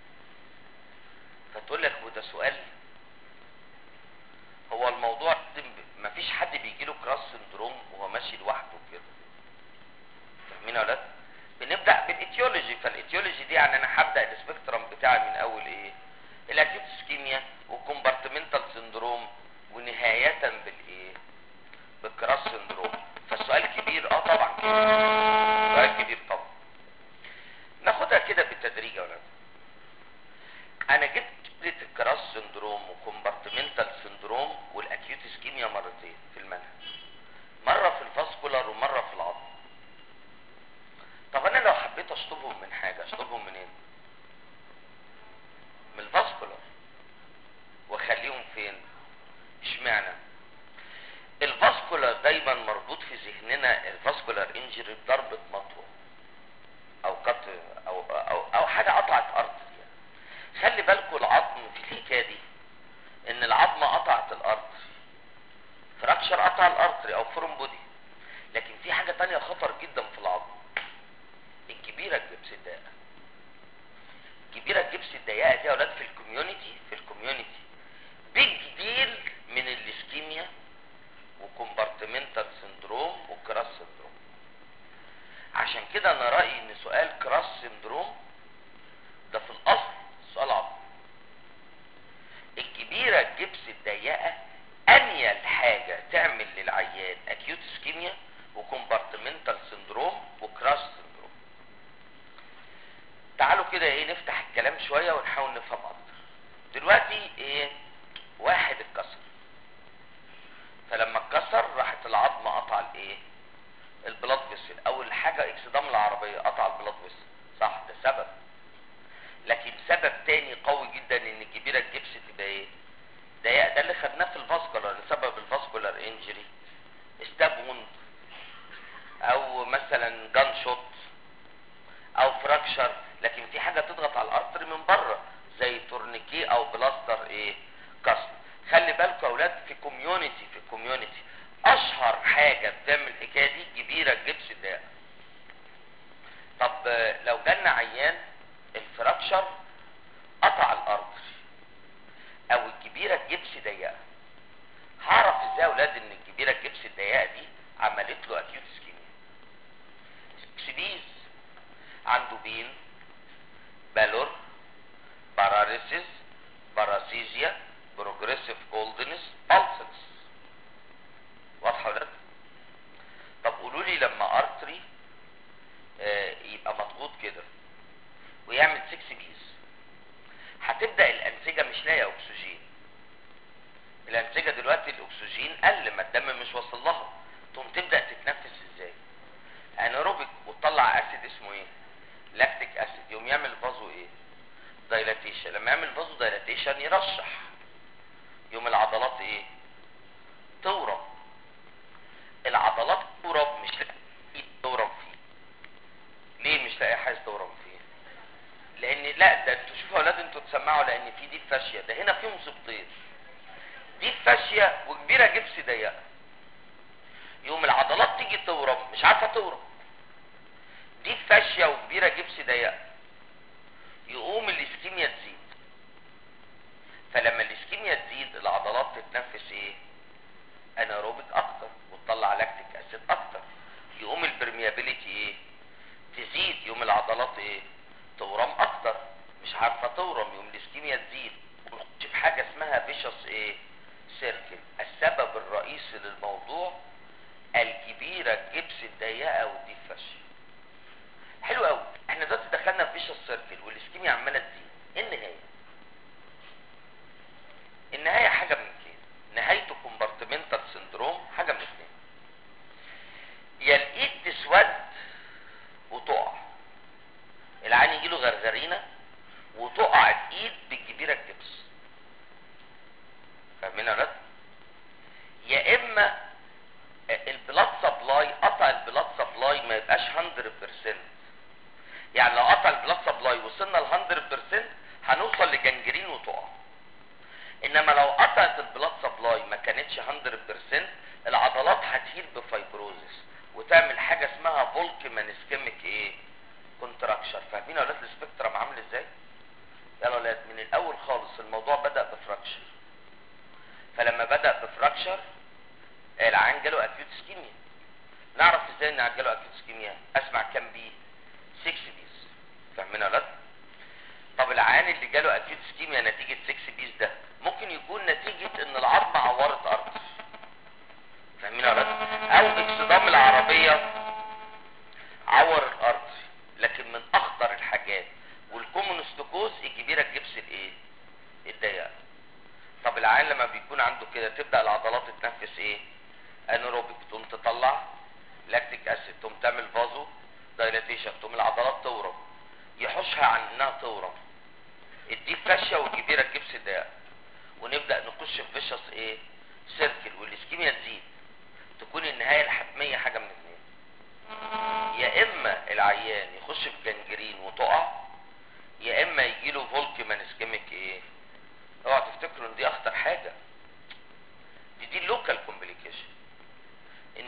فتقول لك وده سؤال هو الموضوع مفيش حد بيجي له كراس سندروم وهو ماشي لوحده كده فاهمين يا ولاد بنبدا بالاتيولوجي فالاتيولوجي دي يعني انا هبدا السبيكترم بتاعي من اول ايه الاكيوت سكيميا والكومبارتمنتال سندروم ونهايه بالايه بالكراس سندروم فالسؤال كبير اه طبعا كبير سؤال كبير طبعا ناخدها كده بالتدريج يا ولاد او فورم بودي لكن في حاجه تانية خطر جدا في العظم الكبيره الجبس الضيقه الكبيره الجبس الضيقه دي يا اولاد في الكوميونتي في الكوميونتي بيج ديل من الاسكيميا وكومبارتمنتال سندروم وكراس سندروم عشان كده انا رايي ان سؤال كراس سندروم ده في الاصل سؤال عظيم الكبيره الجبس الضيقه انيل حاجه تعمل للعيان اكيوت اسكيميا وكومبارتمنتال سندروم وكراش سندروم تعالوا كده ايه نفتح الكلام شويه ونحاول نفهم اكتر دلوقتي ايه واحد اتكسر فلما اتكسر راحت العظم قطع الايه البلاد فيسل اول حاجه اكسدام العربيه قطع البلاد فيسل صح ده سبب لكن سبب تاني قوي جدا ان الكبيره الجبس تبقى ايه ده ده اللي خدناه في الفاسكولار لسبب الفاسكولار انجري ستاب ووند او مثلا جان شوت او فراكشر لكن في حاجه تضغط على الارتري من بره زي تورنيكي او بلاستر ايه كسر خلي بالكم يا اولاد في كوميونتي في كوميونتي اشهر حاجه بتعمل الحكايه دي كبيره الجبس ده طب آه، لو جالنا عيان الفراكشر قطع الارتري او الكبيره الجبس ضيقه هعرف ازاي يا اولاد ان الكبيره الجبس الضيقه دي عملت له اكيوت اسكيميا سبيز عنده بين بالور باراليسيس باراسيزيا بروجريسيف كولدنس بالسنس واضحه ولا لا؟ طب قولوا لي لما ارتري آه، يبقى مضغوط كده ويعمل 6 بيز هتبدا الانسجه مش لاقيه اكسجين الانسجه دلوقتي الاكسجين قل ما الدم مش واصل لها تقوم تبدا تتنفس ازاي انيروبيك وتطلع اسيد اسمه ايه لاكتيك اسيد يقوم يعمل فازو ايه دايلاتيشن لما يعمل فازو دايلاتيشن يرشح يوم العضلات ايه تورم العضلات تورم مش لاقي تورم فيه ليه مش لاقي حاجه تورم فيه لان لا ده انتوا شوفوا يا اولاد انتوا تسمعوا لان في دي فاشيه ده هنا في مصيبتين دي فاشيه وكبيره جبس ضيقه يوم العضلات تيجي تورم مش عارفه تورم دي فاشيه وكبيره جبس ضيقه يقوم الاسكيميا تزيد فلما الاسكيميا تزيد العضلات تتنفس ايه اناروبيك اكتر وتطلع لاكتيك اسيد اكتر يقوم البرميابيليتي ايه تزيد يوم العضلات ايه تورم اكتر مش عارفه تورم يوم الاسكيميا تزيد ونخش في حاجه اسمها فيشس ايه سيركل السبب الرئيسي للموضوع الكبيره الجبس الضيقه والديب فاشيه حلو قوي احنا دلوقتي دخلنا في فيشس سيركل والاسكيميا عماله تزيد ايه النهايه النهايه حاجه من اثنين نهايته كومبارتمنتال سندروم حاجه من اثنين يا الايد تسود وتقع العين يجيله غرغرينه وتقع الايد بالكبيره الجبس فاهمين يا ولاد يا اما البلاد سبلاي قطع البلاد سبلاي ما يبقاش 100% يعني لو قطع البلاد سبلاي وصلنا ل 100% هنوصل لجنجرين وتقع انما لو قطعت البلاد سبلاي ما كانتش 100% العضلات هتهيل بفايبروزس وتعمل حاجه اسمها فولكمان اسكيميك ايه كونتراكشر فاهمين يا اولاد السبيكترم عامل ازاي يلا يا اولاد من الاول خالص الموضوع بدا بفراكشر فلما بدا بفراكشر العيان جاله اكيوت اسكيميا نعرف ازاي ان جاله اكيوت اسكيميا اسمع كام بي 6 بيز فاهمين يا اولاد طب العيان اللي جاله اكيوت اسكيميا نتيجه 6 بيز ده ممكن يكون نتيجه ان العظمه عورت ارتر فاهمين يا اولاد او اكسدام العربيه عور الارتر لكن من اخطر الحاجات والكومونستوكوز الكبيره الجبس الايه الضيقه طب العيان لما بيكون عنده كده تبدا العضلات تتنفس ايه انيروبيك تقوم تطلع لاكتيك اسيد تقوم تعمل فازو دايلاتيشن تقوم العضلات تورم يحوشها عن انها تورم الديب فاشيه والكبيره الجبس الضيقه ونبدا نخش في فيشس ايه سيركل والاسكيميا تزيد تكون النهايه الحتميه حاجه من اثنين يا اما العيان يخش في جنجرين وتقع يا اما يجيله فولكمان اسكيميك ايه اوعى تفتكروا ان دي اخطر حاجه دي دي اللوكال كومبليكيشن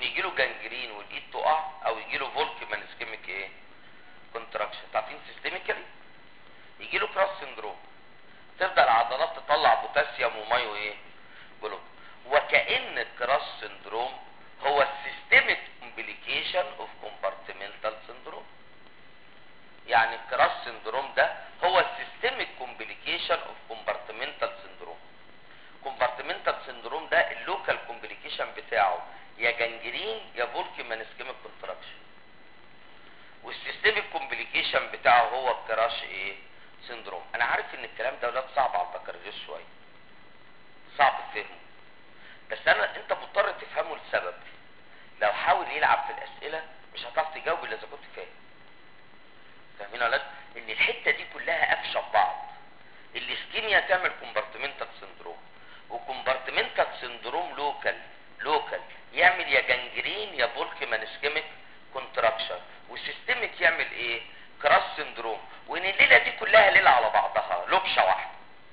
سندروم تبدا العضلات تطلع بوتاسيوم وميه وايه جلوكوز وكأن الكراس سندروم هو السيستميك كومبليكيشن اوف كومبارتمنتال سندروم يعني الكراس سندروم ده هو السيستميك كومبليكيشن اوف كومبارتمنتال سندروم كومبارتمنتال سندروم ده اللوكال كومبليكيشن بتاعه يا جنجرين يا بولكي مانسكيميك كونتراكشن والسيستميك كومبليكيشن بتاعه هو الكراش ايه سندروم انا عارف ان الكلام ده ولاد صعب على البكالوريوس شويه صعب فهمه بس انا انت مضطر تفهمه لسبب لو حاول يلعب في الاسئله مش هتعرف تجاوب الا اذا كنت فاهم فاهمين يا ولاد ان الحته دي كلها قافشه ببعض الاسكيميا تعمل كومبارتمنتال سندروم وكومبارتمنتال سندروم لوكال لوكال يعمل يا جنجرين يا بولك مانسكيميك كونتراكشن والسيستميك يعمل ايه كراس سندروم وان الليله دي كلها ليله على بعضها لبشه واحده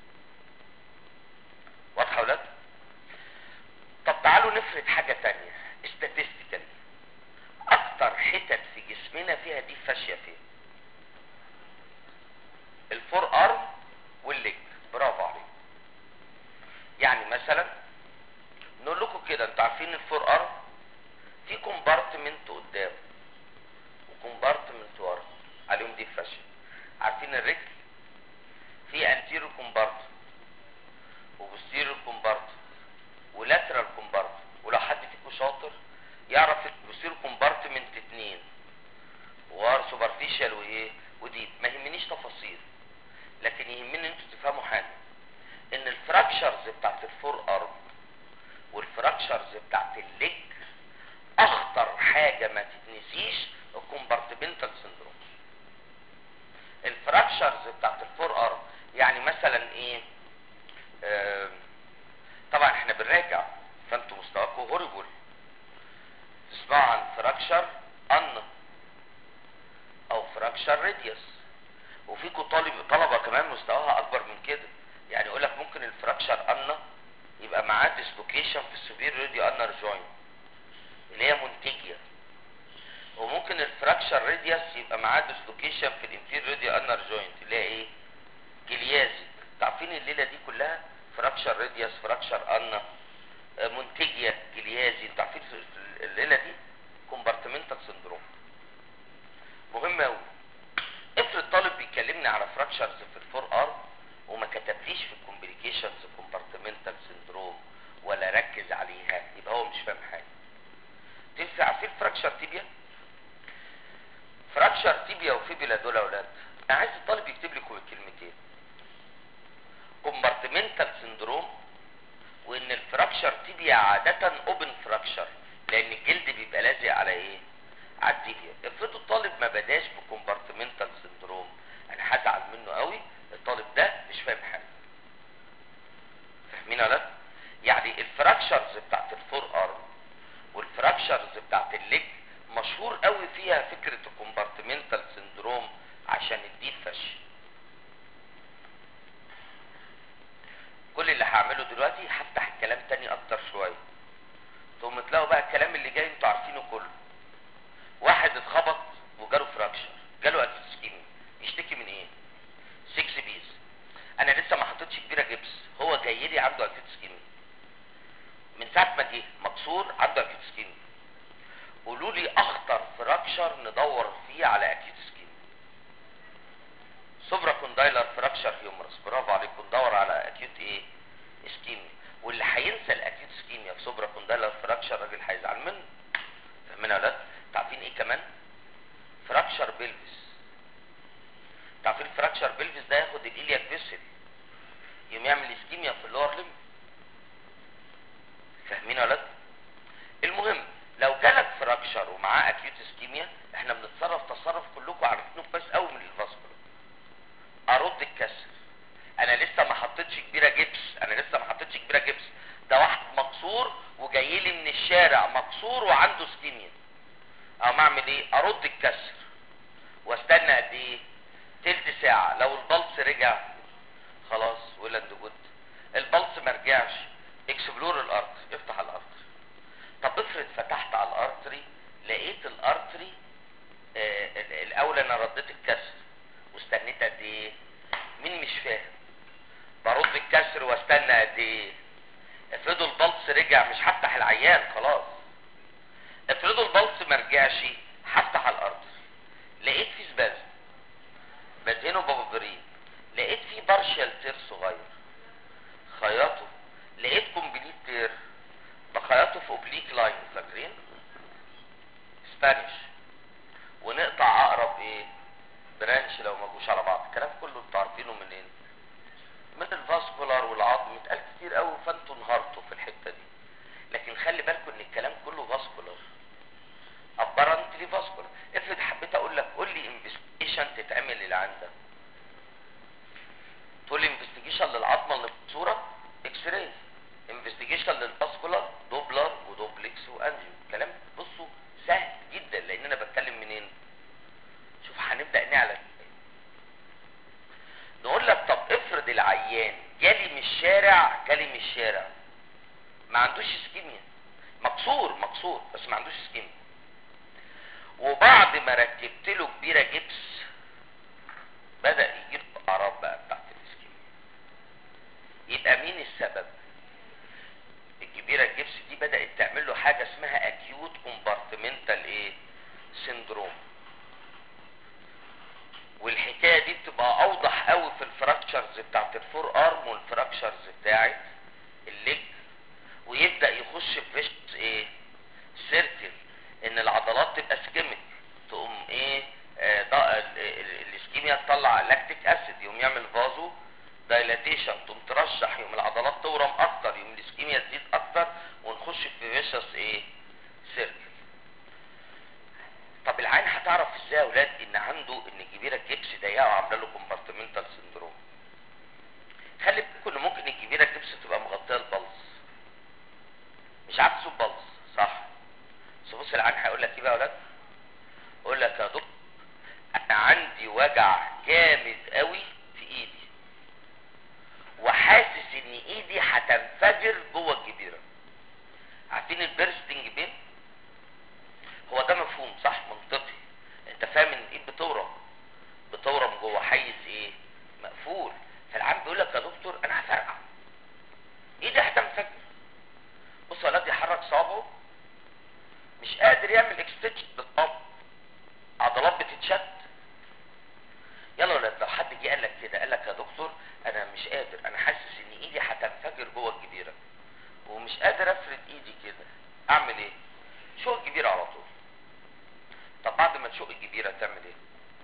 واضحه يا ولاد طب تعالوا نفرض حاجه تانية استاتستيكالي اكتر حتت في جسمنا فيها دي فاشيه فين الفور ارم والليج برافو عليك يعني مثلا نقول لكم كده انتوا عارفين الفور ارم في كومبارتمنت قدام وكومبارتمنت ورا عليهم دي فاشيه عارفين الرجل في انتيرو كومبارت وبوستيرو كومبارت ولاترال كومبارت ولو حد فيكم شاطر يعرف البوستيرو كومبارتمنت اتنين وار سوبرفيشال وايه وديب ما يهمنيش تفاصيل لكن يهمني انتوا تفهموا حاجه ان الفراكشرز بتاعت الفور ارم والفراكشرز بتاعت الليج اخطر حاجه ما تتنسيش الكومبارتمنتال سندروم الفراكشرز بتاعت الفور ارم يعني مثلا ايه آه طبعا احنا بنراجع فانتوا مستواكم هوريبل تسمعوا عن فراكشر ان او فراكشر راديوس وفيكم طالب طلبه كمان مستواها اكبر من كده يعني يقول لك ممكن الفراكشر ان يبقى معاه ديسلوكيشن في السوبير راديو انر جوينت اللي هي منتجيه وممكن الفراكشر راديوس يبقى معاه ديسلوكيشن في الانفير راديو انر جوينت اللي هي ايه جليازي عارفين الليله دي كلها فراكشر راديوس فراكشر ان منتجيه جليازي انتوا عارفين الليله دي كومبارتمنتال سندروم مهم قوي افرض طالب بيكلمني على فراكشرز في الفور ارم وما كتبليش في الكومبليكيشنز كومبارتمنتال سندروم ولا ركز عليها يبقى هو مش فاهم حاجه تنسى عارفين فراكشر تيبيا فراكشر تيبيا وفيبيلا دول يا اولاد انا عايز الطالب يكتب لي كلمتين كومبارتمنتال سندروم وان الفراكشر تيبيا عاده اوبن فراكشر لان الجلد بيبقى لازق على ايه على التيبيا افرضوا الطالب ما بداش بكومبارتمنتال سندروم انا هزعل منه قوي الطالب ده مش فاهم حاجه فاهمين ولا لا؟ يعني الفراكشرز بتاعت الفور ارم والفراكشرز بتاعت الليج مشهور قوي فيها فكره الكومبارتمنتال سندروم عشان الديب فشي كل اللي هعمله دلوقتي هفتح الكلام تاني اكتر شويه ثم تلاقوا بقى الكلام اللي جاي انتوا عارفينه كله واحد اتخبط وجاله فراكشر جاله اسكيمي يشتكي من ايه 6 بيز انا لسه ما حطيتش كبيره جبس هو جاي لي عنده اكيد سكيمي من ساعه ما جه مكسور عنده اكيد سكيمي قولوا لي اخطر فراكشر ندور فيه على اكيد سكيمي سوبرا كوندايلر فراكشر هيومرس برافو عليكم ندور على اكيوت ايه اسكيميا واللي هينسى الاكيوت اسكيميا في سوبرا كوندايلر فراكشر راجل هيزعل منه فاهمين يا ولاد عارفين ايه كمان فراكشر بيلفس عارفين فراكشر بيلفس ده ياخد الالياك فيسل يقوم يعمل اسكيميا في اللور ليم فاهمين يا ولاد المهم لو جالك فراكشر ومعاه اكيوت اسكيميا احنا بنتصرف تصرف كلكم عارفينه كويس قوي من الفاسكولار ارد الكسر انا لسه ما حطيتش كبيره جبس انا لسه ما حطيتش كبيره جبس ده واحد مكسور وجاي لي من الشارع مكسور وعنده سكيميا اقوم اعمل ايه ارد الكسر واستنى قد ايه تلت ساعه لو البلس رجع خلاص ويلاند جود البلس ما رجعش اكسبلور الارتري افتح الارتري طب افرض فتحت على الارتري لقيت الارتري آه الاول انا رديت الكسر واستنيت قد ايه مين مش فاهم برد الكسر واستنى قد ايه افرضوا البلس رجع مش هفتح العيان خلاص افرضوا البلس ما رجعش هفتح على الارض لقيت في سبازم بدهنه بابابرين لقيت في بارشال تير صغير خياطه لقيت كومبليت تير بخيطه في اوبليك لاين فاكرين سبانيش ونقطع اقرب ايه برانش لو ما جوش على بعض الكلام كله انتوا عارفينه منين من الفاسكولار والعظم اتقال كتير قوي فانتوا انهارتوا في الحته دي لكن خلي بالكم ان الكلام كله فاسكولار ابرنتلي فاسكولار افرض حبيت اقول لك قول لي انفستيجيشن تتعمل للعين ده تقول لي انفستيجيشن للعظمه اللي بصوره اكس راي انفستيجيشن للفاسكولار دوبلر ودوبلكس وانجيو كلام بصوا سهل جدا لان انا بتكلم منين شوف هنبدا نعلن نقول لك طب افرض العيان جالي من الشارع جالي من الشارع ما عندوش اسكيميا مكسور مكسور بس ما عندوش اسكيميا وبعد ما ركبت له كبيره جبس بدا يجيب اعراض بقى بتاعت الاسكيميا يبقى مين السبب الكبيره الجبس دي بدات تعمل له حاجه اسمها اكيوت كومبارتمنتال ايه سيندروم والحكايه دي بتبقى اوضح قوي في الفراكشرز بتاعت الفور ارم والفراكشرز بتاعت الليج ويبدا يخش في فيشت ايه سيركل ان العضلات تبقى سكيميك تقوم ايه آه ده ال- ال- الاسكيميا تطلع لاكتيك اسيد يقوم يعمل فازو دايلاتيشن تقوم ترشح يقوم العضلات تورم اكتر يقوم الاسكيميا تزيد اكتر ونخش في فيشس ايه سيركل طب العين هتعرف ازاي يا اولاد ان عنده ان الجبيره الجبس ضيقه وعامله له كومبارتمنتال سندروم خلي بالكم ان ممكن الجبيره الجبس تبقى مغطيه البلس مش عكسه البلس صح بس بص العين هيقول لك ايه بقى يا اولاد يقول لك يا دكتور انا عندي وجع جامد قوي في ايدي وحاسس ان ايدي هتنفجر جوه الجبيره عارفين البيرستنج بين هو ده مفهوم صح منطقي انت فاهم ان الايد بتورم بتورم جوه حيز ايه مقفول فالعام بيقول لك يا دكتور انا هفرقع ايدي هتنفجر بص يا ولاد يحرك صابعه مش قادر يعمل اكستنشن للصابع عضلات بتتشد يلا يا ولاد لو حد جه قال لك كده قال لك يا دكتور انا مش قادر انا حاسس ان ايدي هتنفجر جوه الجبيره ومش قادر افرد ايدي كده اعمل ايه شق الجبيره على طول طب بعد ما تشق الجبيره تعمل ايه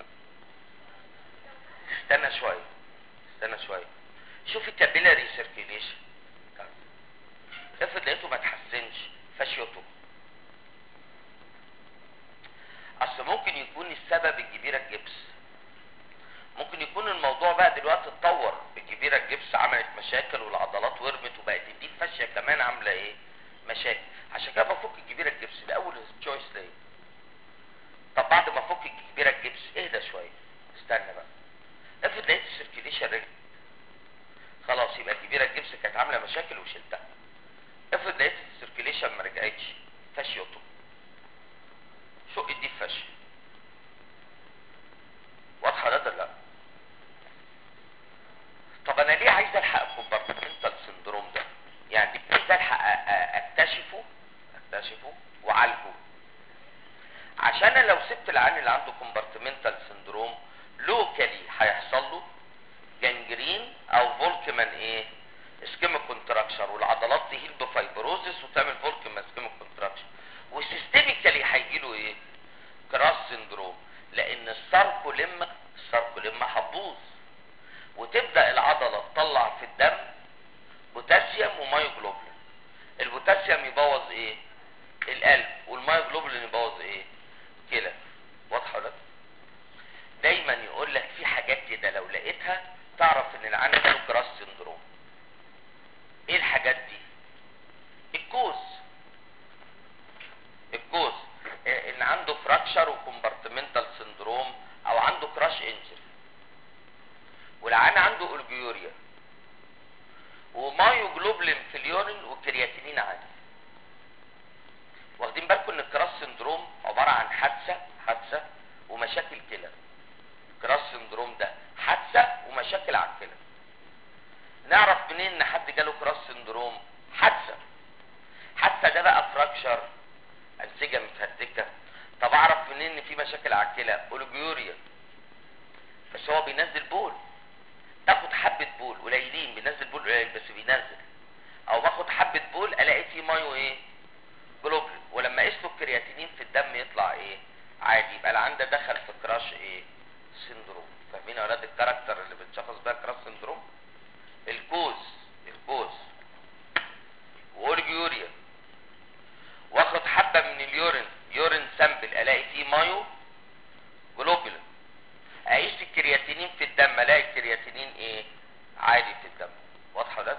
استنى شويه استنى شويه شوف الكابيلاري سيركيليشن افرض لقيته ما تحسنش فاشيته اصل ممكن يكون السبب الجبيره الجبس ممكن يكون الموضوع بقى دلوقتي اتطور الجبيره الجبس عملت مشاكل والعضلات ورمت وبقت الديب فاشيه كمان عامله ايه مشاكل عشان كده بفك الجبيره الجبس ده اول تشويس ليا طب بعد ما افك الجبيره الجبس اهدى شويه استنى بقى افرض لقيت السيركيليشن رجع خلاص يبقى الجبيره الجبس كانت عامله مشاكل وشلتها افرض لقيت السيركيليشن ما رجعتش فاشيته شق الديب فاشيه واضحه ده ولا لا طب انا ليه عايز الحق الكومبارتمنتال سندروم ده يعني عايز الحق أ- أ- اكتشفه اكتشفه وعالجه عشان أنا لو سبت العيان اللي عنده كومبارتمنتال سندروم لوكالي هيحصل له جنجرين او فولكمان ايه اسكيميك كونتراكشر والعضلات تهيل بفايبروزس وتعمل فولكمان اسكيميك كونتراكشر وسيستميكالي هيجي له ايه كراس سندروم لان الساركوليما الساركوليما هتبوظ وتبدا العضله تطلع في الدم بوتاسيوم ومايوجلوبولين البوتاسيوم يبوظ ايه القلب والمايوجلوبولين يبوظ ايه كلى واضحه ولا لا؟ دايما يقول لك في حاجات كده لو لقيتها تعرف ان العيان ده كراس سندروم ايه الحاجات دي الكوز الكوز آه، ان عنده فراكشر وكومبارتمنتال سندروم او عنده كراش انجري والعيان عنده اولجيوريا ومايوجلوبلين في اليورين وكرياتينين عالي واخدين بالكم ان الكراس سندروم عباره عن حادثه حادثه ومشاكل كلى الكراس سندروم ده حادثه ومشاكل على الكلى نعرف منين ان حد جاله كراس سندروم حادثه حادثه ده بقى فراكشر انسجه متهتكه طب اعرف منين ان في مشاكل على الكلى اوليجوريا بس هو بينزل بول تاخد حبه بول قليلين بينزل بول قليل بس بينزل او باخد حبه بول الاقي فيه مايو ايه جلوبولين ولما اقيس له الكرياتينين في الدم يطلع ايه عادي يبقى العيان ده دخل في كراش ايه سندروم فاهمين يا اولاد الكاركتر اللي بتشخص بيها كراش سندروم الكوز الكوز واورجيوريا واخد حبه من اليورين يورين سامبل الاقي فيه مايو جلوبولين اقيس الكرياتينين في الدم الاقي الكرياتينين ايه عالي في الدم واضحه ده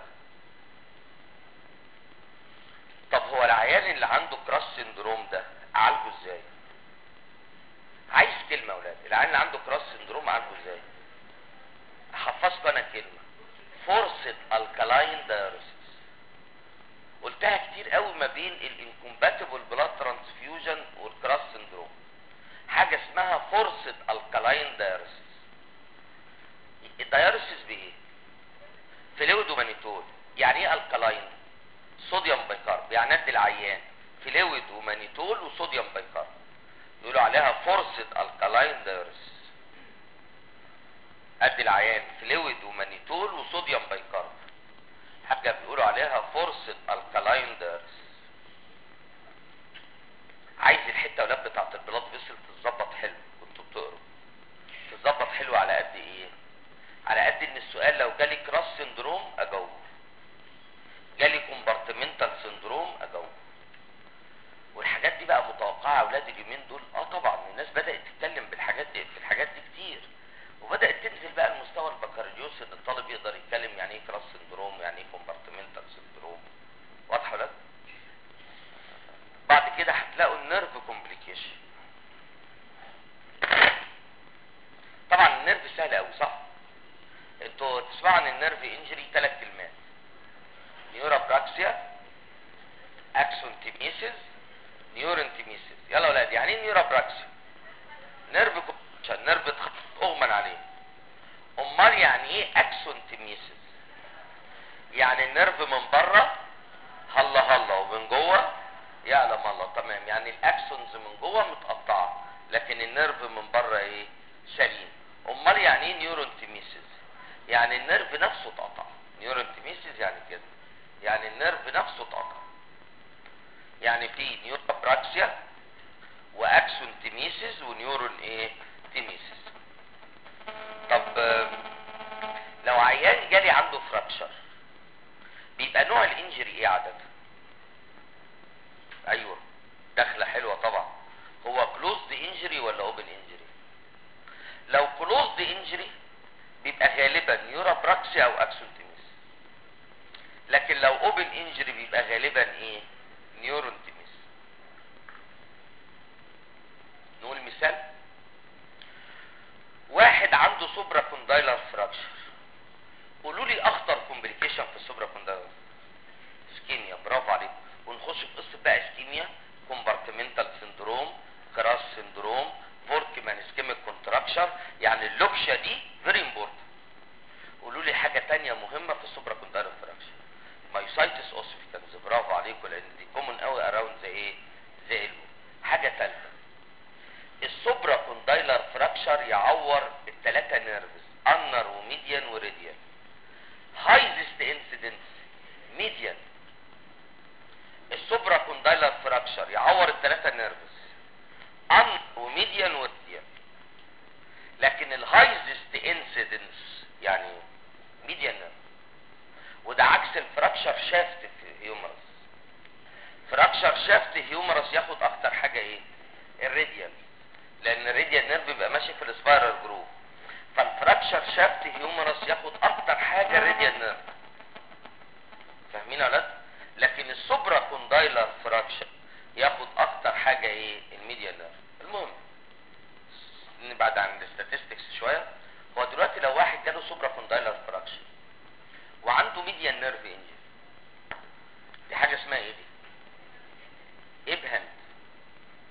طب هو العيان اللي عنده كراش سندروم ده اعالجه ازاي عايز كلمه يا اولاد العيان اللي عنده كراش سندروم اعالجه ازاي حفظت انا كلمه فورسد الكالاين دايوريسيس قلتها كتير قوي ما بين الانكومباتبل بلاد ترانسفيوجن والكراس سندروم حاجه اسمها فورسد الكالاين دايوريسيس الدايوريسيس بايه فلويد ومانيتول يعني ايه الكالاين صوديوم بايكارب يعني ادي العيان فلويد ومانيتول وصوديوم بايكارب يقولوا عليها فورسد الكالاين دايوريسيس ادي العيان فلويد ومانيتول وصوديوم بايكارب حاجه بيقولوا عليها فورسد الكالاين دايوريسيس عايز الحته ولاد بتاعت البلاد فيسل تتظبط حلو كنتوا بتقروا تتظبط حلو على قد ايه على قد ان السؤال لو جالي كراس سندروم اجاوب جالي كومبارتمنتال سندروم اجاوب والحاجات دي بقى متوقعه اولاد اليومين دول اه طبعا الناس بدات تتكلم بالحاجات دي في الحاجات دي كتير وبدات تنزل بقى لمستوى البكالوريوس ان الطالب يقدر يتكلم يعني ايه كراس سندروم يعني ايه كومبارتمنتال سندروم واضحه ولا بعد كده هتلاقوا النيرف كومبليكيشن طبعا النيرف سهل قوي صح انتوا تسمعوا عن النيرف انجري ثلاث كلمات نيورابراكسيا اكسون تيميسيس نيورين تيميسيس يلا يا ولاد يعني ايه نيورابراكسيا نيرف كومبليكيشن نيرف اغمن عليه امال يعني ايه اكسون تيميسيس يعني النيرف من بره هلا هلا ومن جوه يعلم الله تمام يعني الاكسونز من جوه متقطعه لكن النيرف من بره ايه سليم امال يعني ايه نيورون تيميسيس يعني النيرف نفسه اتقطع نيورون تيميسيس يعني كده يعني النيرف نفسه اتقطع يعني في نيوروبراكسيا واكسون تيميسيس ونيورون ايه تيميسيس طب آه، لو عيان جالي عنده فراكشر بيبقى نوع الانجري ايه عاده ايوه دخله حلوه طبعا هو كلوزد انجري ولا اوبن انجري لو كلوزد انجري بيبقى غالبا نيورابراكسيا او اكسونتيميس لكن لو اوبن انجري بيبقى غالبا ايه نيورونتيميس نقول مثال واحد عنده سوبرا كوندايلر فراكشر قولوا لي اخطر كومبليكيشن في السوبرا كوندايلر اسكيميا برافو عليكم ونخش في قصه بقى اسكيميا كومبارتمنتال سندروم كراس سندروم فوركمان اسكيميك كونتراكشر يعني اللوكشه دي فيري امبورتنت قولوا لي حاجه تانية مهمه في السوبرا كوندايلر فراكشر مايوسايتس اوسيفيكانز برافو عليكم لان دي كومن قوي اراوند زي ايه زي البو حاجه ثالثه السوبرا كوندايلر فراكشر يعور الثلاثه نيرفز انر وميديان وريديان هايزست انسيدنس ميديان السوبرا كوندايلر فراكشر يعور الثلاثه نيرفز ان وميديان وريديان لكن الهايزست انسيدنس يعني ميديان نيرف وده عكس الفراكشر شافت في هيومرس فراكشر شافت هيومرس ياخد اكتر حاجه ايه الراديال لان الراديال نيرف بيبقى ماشي في السبايرال جروف فالفراكشر شافت هيومرس ياخد اكتر حاجه الراديال نيرف فاهمين يا ولاد لكن السوبرا كوندايلر فراكشر ياخد اكتر حاجه ايه الميديال نيرف المهم نبعد عن الاستاتستكس شويه هو دلوقتي لو واحد جاله سوبرا كوندايلر فراكشر وعنده ميديان نيرف انجري دي حاجه اسمها ايه دي ابهند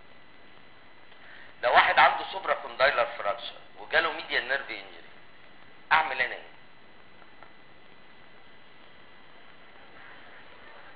لو واحد عنده سوبرا كوندايلر فراكشر وجاله ميديان نيرف انجري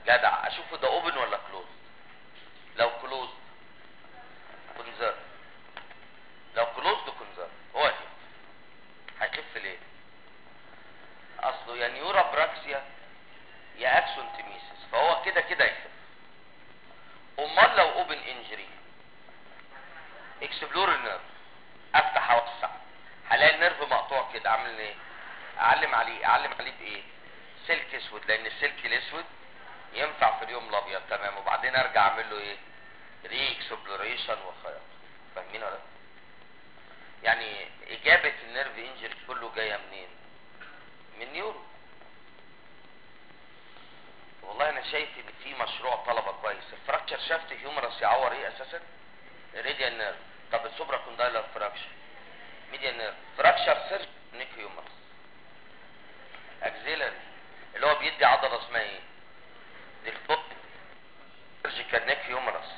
جدع اشوفه ده اوبن ولا كلوز لو كلوز كونزرف لو كلوز كونزرف هو دي هيخف ليه اصله يا نيورا براكسيا يا اكسون تيميسيس فهو كده كده يخف امال لو اوبن انجري اكسبلور النيرف افتح اوسع هلاقي النيرف مقطوع كده عامل ايه اعلم عليه اعلم عليه بايه سلك اسود لان السلك الاسود ينفع في اليوم الابيض تمام وبعدين ارجع اعمل له ايه ري اكسبلوريشن وخياط فاهمين ولا لا؟ يعني اجابه النيرف انجري كله جايه منين من نيورو والله انا شايف ان في مشروع طلبه كويس الفراكشر شافت هيومرس يعور ايه اساسا ريديال نيرف طب السوبرا كوندايلر فراكشر ميديال نيرف فراكشر سيرج نيك هيومرس اكزيلري اللي هو بيدي عضله اسمها ايه ديلتوب سيرجيكال نيك هيومرس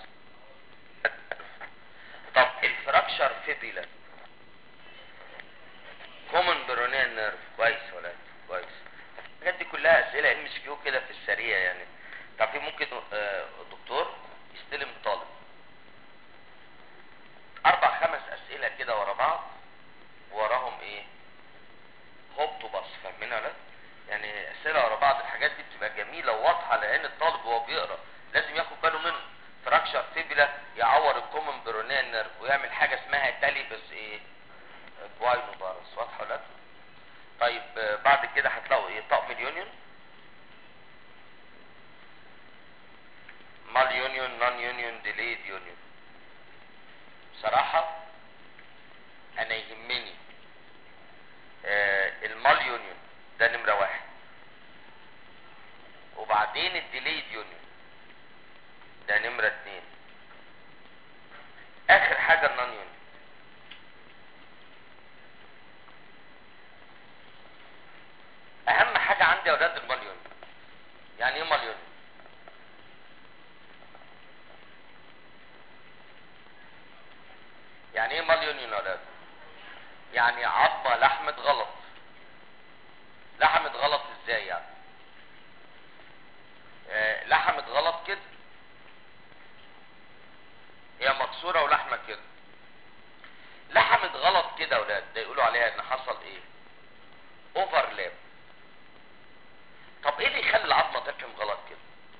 طب الفراكشر فيبيلا كومن برونيال نيرف كويس يا ولاد كويس الحاجات دي كلها اسئله ام اس كيو كده في السريع يعني طب في ممكن آه، دكتور يستلم طالب اربع خمس اسئله كده ورا بعض وراهم ايه هوب تو باص فاهمين ولا لا؟ يعني اسئله ورا بعض الحاجات دي بتبقى جميله وواضحه لان الطالب وهو بيقرا لازم ياخد باله منه فراكشر فيبلا يعور الكومن برونيال نيرف ويعمل حاجه اسمها تاليبس ايه بواينو بارس واضحه ولا لا؟ طيب آه، بعد كده هتلاقوا ايه طقم اليونيون مال يونيون نون يونيون ديليد يونيون بصراحة انا يهمني آه المال يونيون ده نمرة واحد وبعدين الديليد يونيون ده نمرة اتنين اخر حاجة النون يونيون اهم حاجة عندي يا اولاد المال يونيون يعني ايه مال يونيون يعني ايه مال يونيون يا اولاد يعني عظمه لحمت غلط لحمت غلط ازاي يعني آه لحمت غلط كده هي مكسوره ولحمه كده لحمت غلط كده يا اولاد ده يقولوا عليها ان حصل ايه اوفرلاب طب ايه اللي يخلي العظمه تلحم غلط كده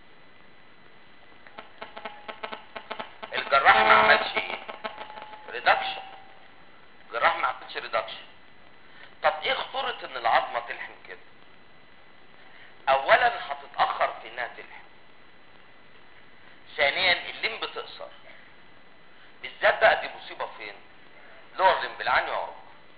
الجراح ما عملش ايه ريدكشن الجراح ما عملش ريدكشن طب ايه خطورة ان العظمة تلحم كده اولا هتتأخر في انها تلحم ثانيا الليمب تقصر بالذات بقى دي مصيبة فين لور ليمب العين يعرق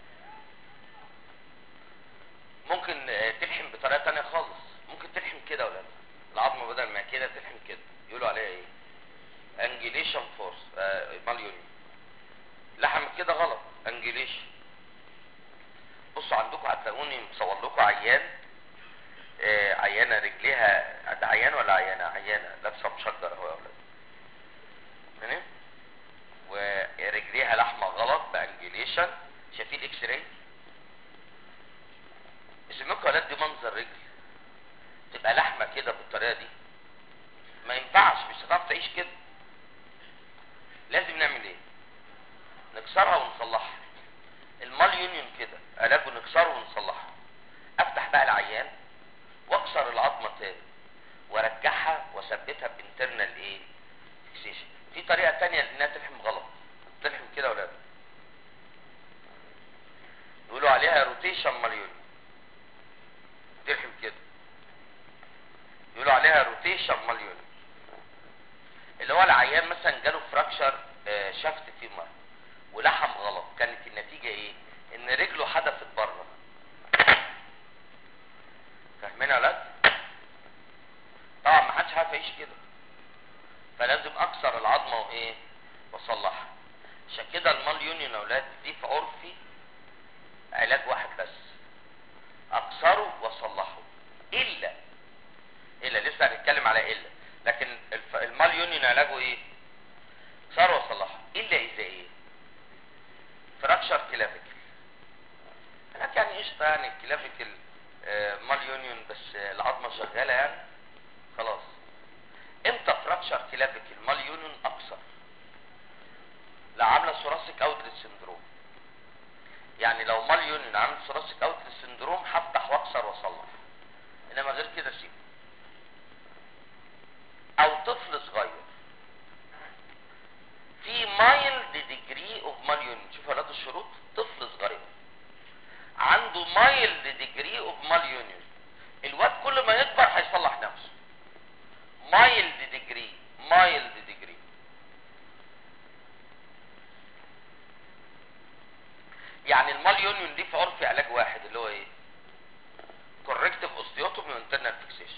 ممكن آه، تلحم بطريقة تانية خالص ممكن تلحم كده ولا لا العظمة بدل ما كده تلحم كده يقولوا عليها ايه انجليشن فورس ماليوني لحمت كده غلط انجليشن بصوا عندكم هتلاقوني مصور لكم عيان آه عيانه رجليها ده عيان ولا عيانه عيانه لابسه مشجر اهو يا اولاد تمام ورجليها لحمه غلط بانجليشن شايفين الاكس راي اسمكم يا ولاد دي منظر رجل تبقى لحمه كده بالطريقه دي ما ينفعش مش هتعرف تعيش كده لازم نعمل ايه نكسرها ونصلحها المال يونيون كده علاجه نكسره ونصلحها افتح بقى العيان واكسر العظمه تاني وارجعها واثبتها بانترنال ايه فيكسيشن في طريقه تانية انها تلحم غلط تلحم كده ولا لا يقولوا عليها روتيشن ماليون تلحم كده يقولوا عليها روتيشن ماليون اللي هو العيان مثلا جاله فراكشر آه، شفت فيمر ولحم غلط كانت النتيجة ايه ان رجله حدفت بره فاهمين يا ولاد طبعا ما حدش عارف يعيش كده فلازم اكسر العظمة وايه واصلحها عشان كده المال يونيون يا ولاد دي في عرفي علاج واحد بس اكسره واصلحه الا الا لسه هنتكلم على الا لكن الف- المال يونيون علاجه ايه اكسره واصلحه الا اذا ايه فراكشر كلافيكل هناك يعني قشطه يعني الكلافيكل آه، مال يونيون بس آه، العظمه شغاله يعني خلاص فراكشر كلافيكل مال يونيون اكثر لا عامله ثوراسيك اوتلت سندروم يعني لو مال يونيون عامل ثوراسيك اوتلت سندروم هفتح واكسر واصلح انما غير كده سيبه او طفل صغير في مايلد ديجري اوف مال يونيون شوف ولاد الشروط طفل صغير عنده مايلد ديجري اوف مال يونيون الواد كل ما يكبر هيصلح نفسه مايلد ديجري مايلد ديجري يعني المال يونيون دي في عرف علاج واحد اللي هو ايه كوركتيف اوستيوتومي وانترنال فيكسيشن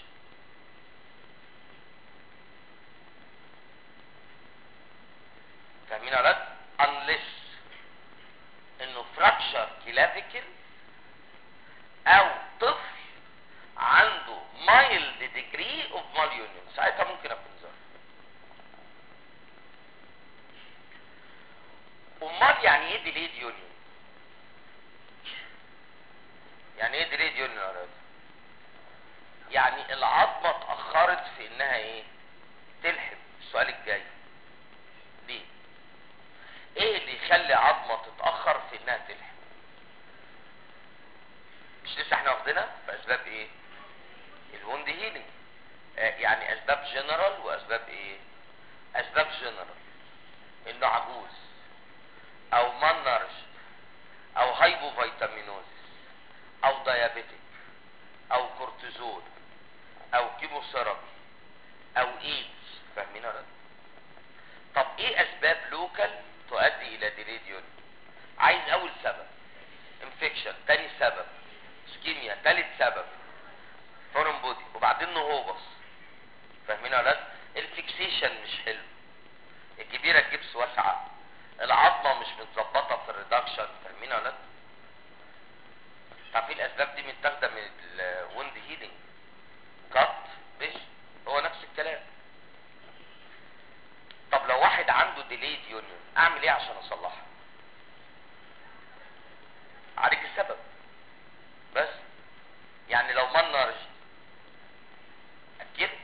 فاهمين يا ولاد unless انه فراكشر كلافيكل او طفل عنده مايلد ديجري اوف مال يونيون ساعتها ممكن اكون ظرف امال يعني ايه ديليد يونيون يعني ايه ديليد يونيون يا ولاد يعني العظمه اتاخرت في انها ايه تلحم السؤال الجاي ليه ايه اللي يخلي عظمه تتاخر في انها تلحم مش لسه احنا واخدينها في اسباب ايه الوند هيلينج آه يعني اسباب جنرال واسباب ايه اسباب جنرال انه عجوز او مانرج او هايبو فيتامينوزيس او ديابيتك او كورتيزول او كيموثيرابي او ايدز فاهمين ولا لا؟ طب ايه اسباب لوكال تؤدي الى ديليد يونيون عايز اول سبب انفكشن تاني سبب سكيميا تالت سبب فورن بودي وبعدين نهوبس فاهمين يا ولاد الفيكسيشن مش حلو الكبيره الجبس واسعه العظمه مش متظبطه في الريدكشن فاهمين يا ولاد طب ايه الاسباب دي متاخده من الوند هيلينج كات بش هو نفس الكلام طب لو واحد عنده ديليد يونيون اعمل ايه عشان اصلحها عالج السبب بس يعني لو منرج اكله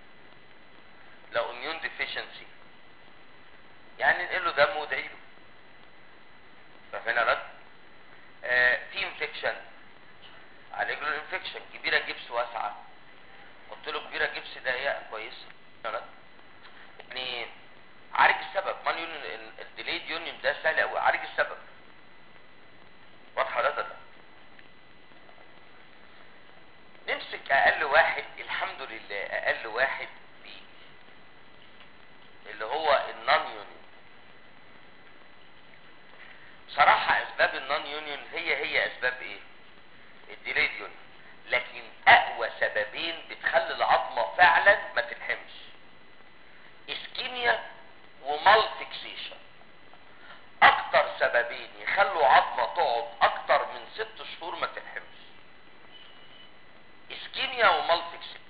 لو اميون ديفيشنسي يعني ننقل له دم وادعي له فاهمين يا رد آه في انفكشن عالج له الانفكشن كبيره جبس واسعه قلت له كبيره جبس ضيقه كويسه يا رد يعني عالج السبب مان يونيون الديليد يونيون ده سهل قوي عالج السبب واضحه ده نمسك اقل واحد الحمد لله اقل واحد بيجي اللي هو النون يونيون صراحة اسباب النون يونيون هي هي اسباب ايه الديليد يونيون لكن اقوى سببين بتخلي العظمة فعلا ما تلحمش اسكيميا ومال فيكسيشن اكتر سببين يخلوا عظمة تقعد اكتر من ست شهور ما تلحمش اسكيميا ومال فيكسيشن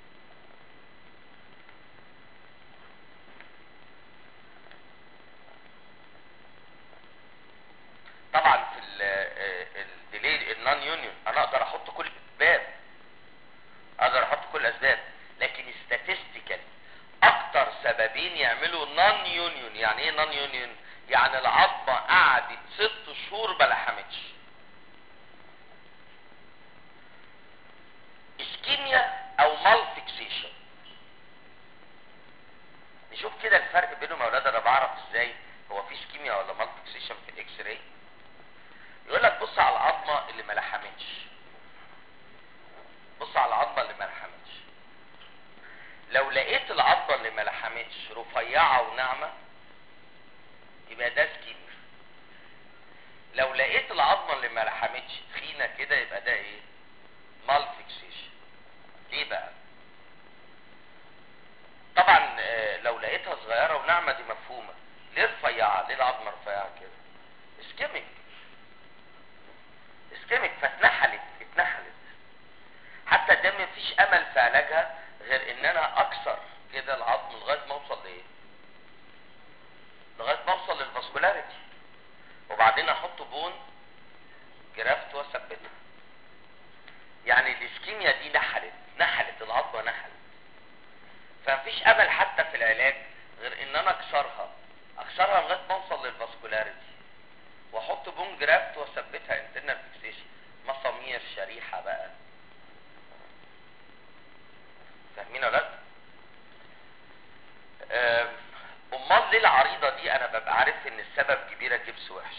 طبعا في الديلي النون يونيون انا اقدر احط كل الاسباب اقدر احط كل الاسباب لكن statistical اكتر سببين يعملوا نون يونيون يعني ايه نون يونيون يعني العظمه قعدت ست شهور ما لحمتش اسكيميا او مال فيكسيشن نشوف كده الفرق بينهم يا اولاد انا بعرف ازاي هو في اسكيميا ولا مال فيكسيشن في الاكس راي يقول لك بص على العظمه اللي ما لحمتش بص على العظمه اللي ما لحمتش لو لقيت العظمه اللي ما لحمتش رفيعه وناعمه يبقى ده سكيميا لو لقيت العظمه اللي ما لحمتش تخينه كده يبقى ده ايه مال فيكسيشن ليه بقى طبعا آه، لو لقيتها صغيره وناعمه دي مفهومه ليه رفيعه ليه العظمه رفيعه كده اسكيميك اسكيميك فاتنحلت اتنحلت حتى ده مفيش امل في علاجها غير ان انا اكسر كده العظم لغايه ما اوصل لايه لغايه ما اوصل للفاسكولاريتي وبعدين احط بون جرافت واثبتها يعني الاسكيميا دي نحلت نحلت العظمه نحلت فمفيش امل حتى في العلاج فاهمين يا ولاد آم، امال ليه العريضه دي انا ببقى عارف ان السبب كبيره جبس وحش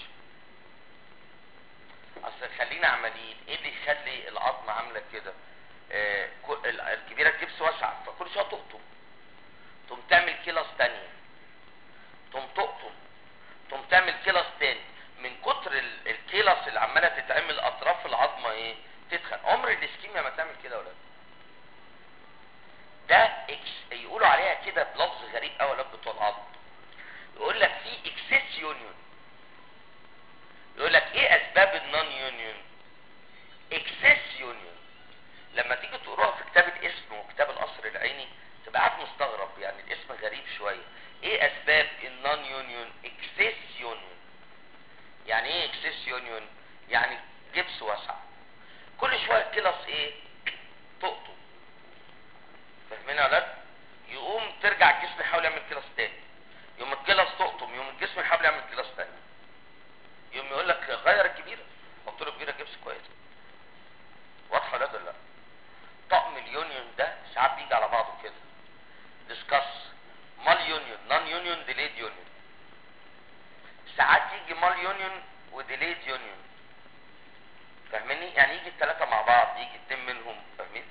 اصل خلينا عمليين ايه اللي يخلي العظمه عامله كده آه، كل- ال- الكبيره الجبس واسع فكل شويه تقطم تقوم تعمل كيلس تانية تقوم تقطم تقوم تعمل كيلس تاني من كتر ال- الكيلس اللي عماله تتعمل اطراف العظمه ايه تتخن عمر الاسكيميا ما تعمل كده ولا ده اكس يقولوا عليها كده بلفظ غريب قوي لفظ بتوع العظم يقول لك في اكسس يونيون يقول لك ايه اسباب النون يونيون اكسس يونيون لما تيجي تقراها في كتاب الاسم وكتاب القصر العيني تبقى قاعد مستغرب يعني الاسم غريب شويه ايه اسباب النون يونيون اكسس يونيون يعني ايه اكسس يونيون يعني جبس واسع كل شويه كلاس ايه تقطم فاهمين يا ولاد يقوم ترجع الجسم يحاول يعمل كلاس تاني يوم الكلاس تقطم يوم الجسم يحاول يعمل كلاس تاني يوم يقول لك غير الكبيره حط له كبيره جبس كويس واضحه ولا لا طقم اليونيون ده ساعات بيجي على بعضه كده ديسكاس مال يونيون نون يونيون ديليد يونيون ساعات يجي مال يونيون وديليد يونيون فاهمني يعني يجي الثلاثه مع بعض يجي اتنين منهم فاهمين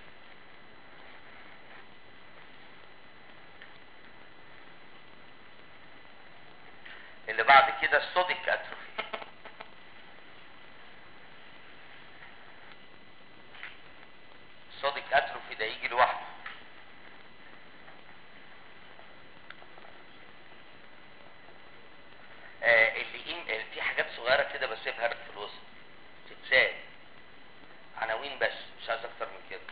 اللي بعد كده السوديك اتروفي السوديك اتروفي ده يجي لوحده آه اللي إن آه، في حاجات صغيره كده بسيبها لك في الوسط تتسال عناوين بس مش عايز اكتر من كده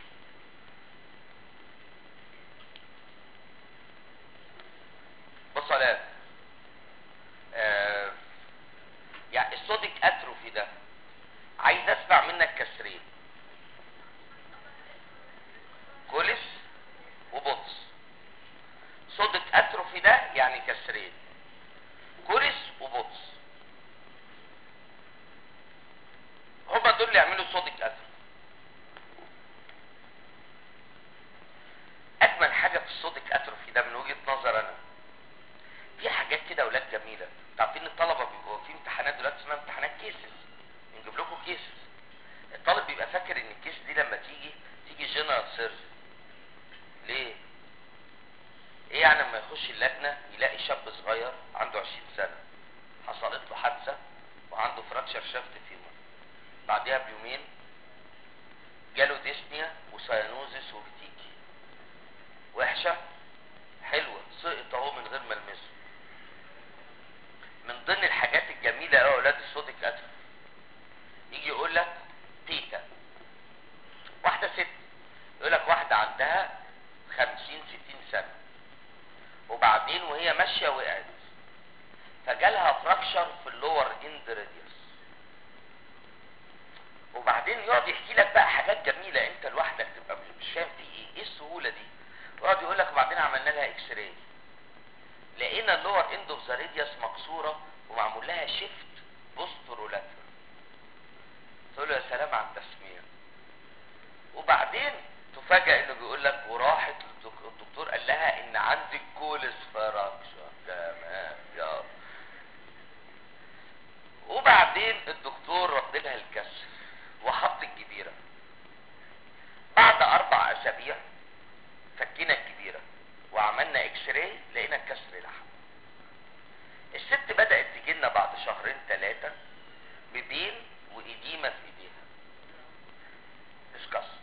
بص على آه يعني الصوديك اتروفي ده عايز اسمع منك كسرين كوليس وبوتس صوديك اتروفي ده يعني كسرين كوريس وبوتس هما دول اللي يعملوا صوديك اتروفي اجمل حاجه في الصوديك اتروفي ده من وجهه نظر انا في حاجات كده اولاد جميله انتوا عارفين الطلبه بيبقوا في امتحانات دلوقتي اسمها امتحانات كيسز نجيب لكم كيسز الطالب بيبقى فاكر ان الكيس دي لما تيجي تيجي جنرال سيرجري ليه ايه يعني لما يخش اللجنه يلاقي شاب صغير عنده 20 سنه حصلت له حادثه وعنده فراكشر شافت فيمر بعدها بيومين جاله ديسنيا وسيانوزس وبتيكي وحشه حلوه سقط اهو من غير ما المسه من ضمن الحاجات الجميله قوي اولاد الصوديك اتروفي يجي يقول لك تيتا واحده ست يقول لك واحده عندها 50 60 سنه وبعدين وهي ماشيه وقعت فجالها فراكشر في اللور اند راديوس وبعدين يقعد يحكي لك بقى حاجات جميله انت لوحدك تبقى مش- مش فاهم في ايه ايه السهوله دي ويقعد يقول لك وبعدين عملنا لها اكس راي لقينا اللور اند اوف ذا راديوس مكسوره ومعمول لها شيفت بوسترولاتر تقول له يا سلام على التسميه وبعدين تفاجئ انه بيقول لك وراحت للدك- الدكتور قال لها ان عندك كولس فراكشر تمام يا وبعدين الدكتور رد لها الكسر وحط الكبيره بعد اربع اسابيع فكينا الكبيره وعملنا اكس راي لقينا الكسر لحم الست بدات تجي لنا بعد شهرين ثلاثه ببين وإديمة في ايديها ديسكاس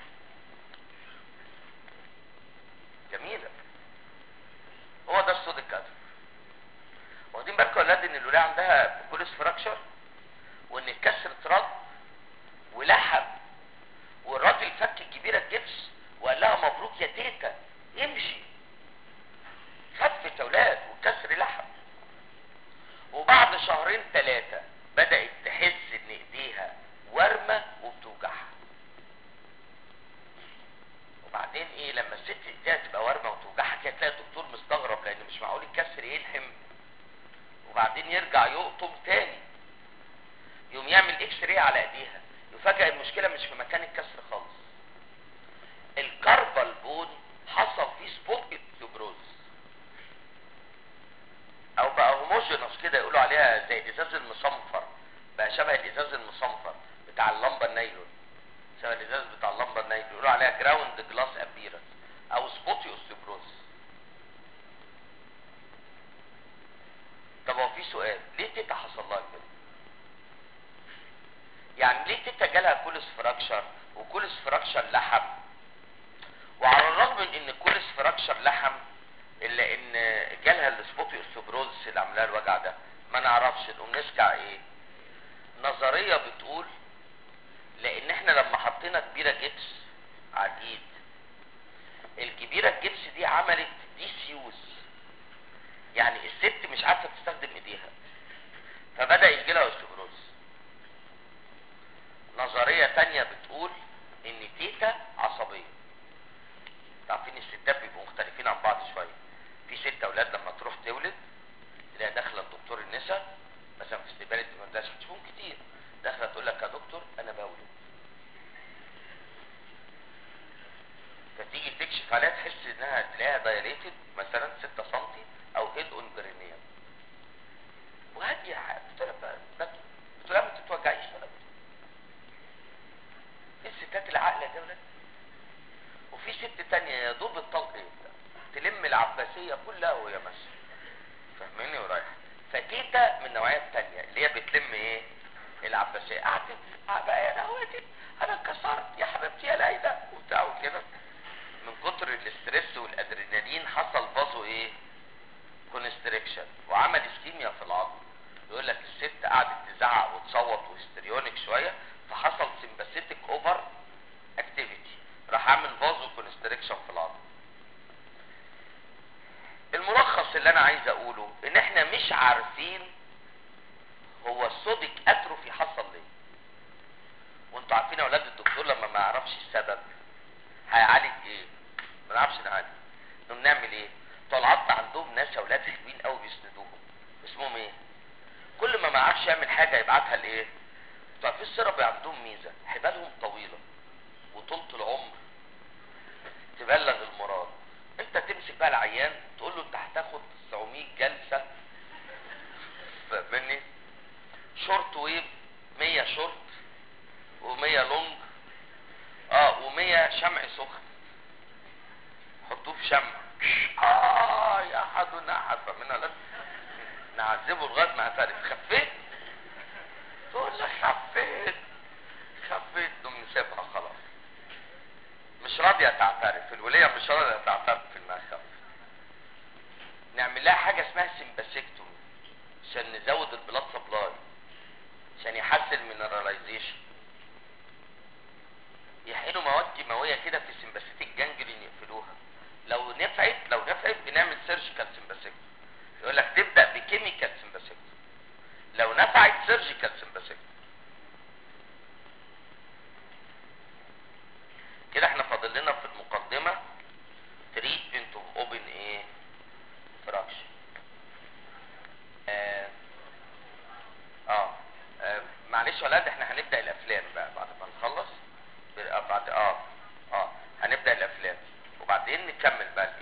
جميلة هو ده الصوت الكاتب واخدين بالكم يا ولاد ان الولاية عندها كوليس فراكشر وان الكسر اترد ولحم والراجل فك الكبيرة الجبس وقال لها مبروك يا تيتا امشي خفت يا ولاد والكسر لحم وبعد شهرين ثلاثة بدأت تحس ان ايديها ورمة وبتوجعها وبعدين ايه لما الست ايديها تبقى ورمة وتوجعها كده تلاقي الدكتور مستغرب لان مش معقول الكسر يلحم وبعدين يرجع يقطم تاني يقوم يعمل اكس راي على ايديها يفاجئ المشكلة مش في مكان الكسر خالص الكربال بون حصل الازاز المصنفر بقى شبه الازاز المصنفر بتاع اللمبه النايلون شبه الازاز بتاع اللمبه النايلون يقولوا عليها جراوند جلاس ابيرنس او سبوتي اوستيبروز طب هو في سؤال ليه تيتا حصل لها كده يعني ليه تيتا جالها كولس فراكشر وكولس فراكشر لحم وعلى الرغم من ان كولس فراكشر لحم الا ان جالها السبوتي اوستيبروز اللي عاملاها الوجع ده ما نعرفش نقوم نسكع ايه نظريه بتقول لان احنا لما حطينا كبيره جبس على الايد الكبيره الجبس دي عملت ديسيوز يعني الست مش عارفه تستخدم ايديها فبدا يجي لها اوستيبروز نظريه تانية بتقول ان تيتا عصبيه عارفين الستات بيبقوا مختلفين عن بعض شويه في ست اولاد لما تروح تولد تلاقي داخله لدكتور النساء مثلا في استقبال الدمرداش بتشوفهم كتير داخله تقول لك يا دكتور انا بولد فتيجي تكشف عليها تحس انها تلاقيها دايليتد مثلا 6 سم او هيد اون برينيال وهاديه بتقول لها بتقول لها ما تتوجعيش ولا الستات العاقله دي ولاد وفي ست تانية يا دوب الطلق يبدا تلم العباسية كلها وهي ماشية فاهميني ورايحة فتيتا من النوعية التانية اللي هي بتلم ايه العباسية قعدت بقى يا نهوتي انا اتكسرت يا حبيبتي يا ليلى وبتاع وكده من كتر الاسترس والادرينالين حصل فازو ايه كونستريكشن وعمل اسكيميا في العظم يقول لك الست قعدت تزعق وتصوت وهستريونيك شويه فحصل سمباثيتك اوفر اكتيفيتي راح عامل فازو كونستريكشن في العظم الملخص اللي انا عايز اقوله ان احنا مش عارفين هو الصوديك اتروفي حصل ليه وانتوا عارفين يا اولاد الدكتور لما ما يعرفش السبب هيعالج ايه ما نعرفش نعالج نقوم نعمل ايه بتوع العظم عندهم ناس اولاد حلوين قوي بيسندوهم اسمهم ايه كل ما ما يعرفش يعمل حاجه يبعتها لايه بتوع في السيرابي عندهم ميزه حبالهم طويله وطولة العمر تبلغ المراد انت تمسك بقى العيان تقول له انت هتاخد 900 جلسة مني شورت ويف 100 شورت و100 لونج اه و100 شمع سخن حطوه في شمع اه يا احد احد فمنها لازم نعذبه لغايه ما اعترف خفيت تقول لي خفيت خفيت نقوم نسيبها خلاص مش راضيه تعترف الوليه مش راضيه تعترف انها خفت نعمل لها حاجه اسمها سمباسيكتومي عشان نزود البلاد سبلاي عشان يحسن المينراليزيشن يحقنوا مواد كيماويه كده في سمباسيتيك جانجلين يقفلوها لو نفعت لو نفعت بنعمل سيرجيكال سمباسيكتومي يقول لك تبدا بكيميكال سمباسيكتومي لو نفعت سيرجيكال سمباسيكتومي كده احنا فاضل لنا في المقدمه تريتمنت اوف اوبن ايه فراكشن اه اه, آه. معلش يا ولاد احنا هنبدا الافلام بقى بعد ما نخلص ب- آه، بعد اه اه هنبدا الافلام وبعدين نكمل بقى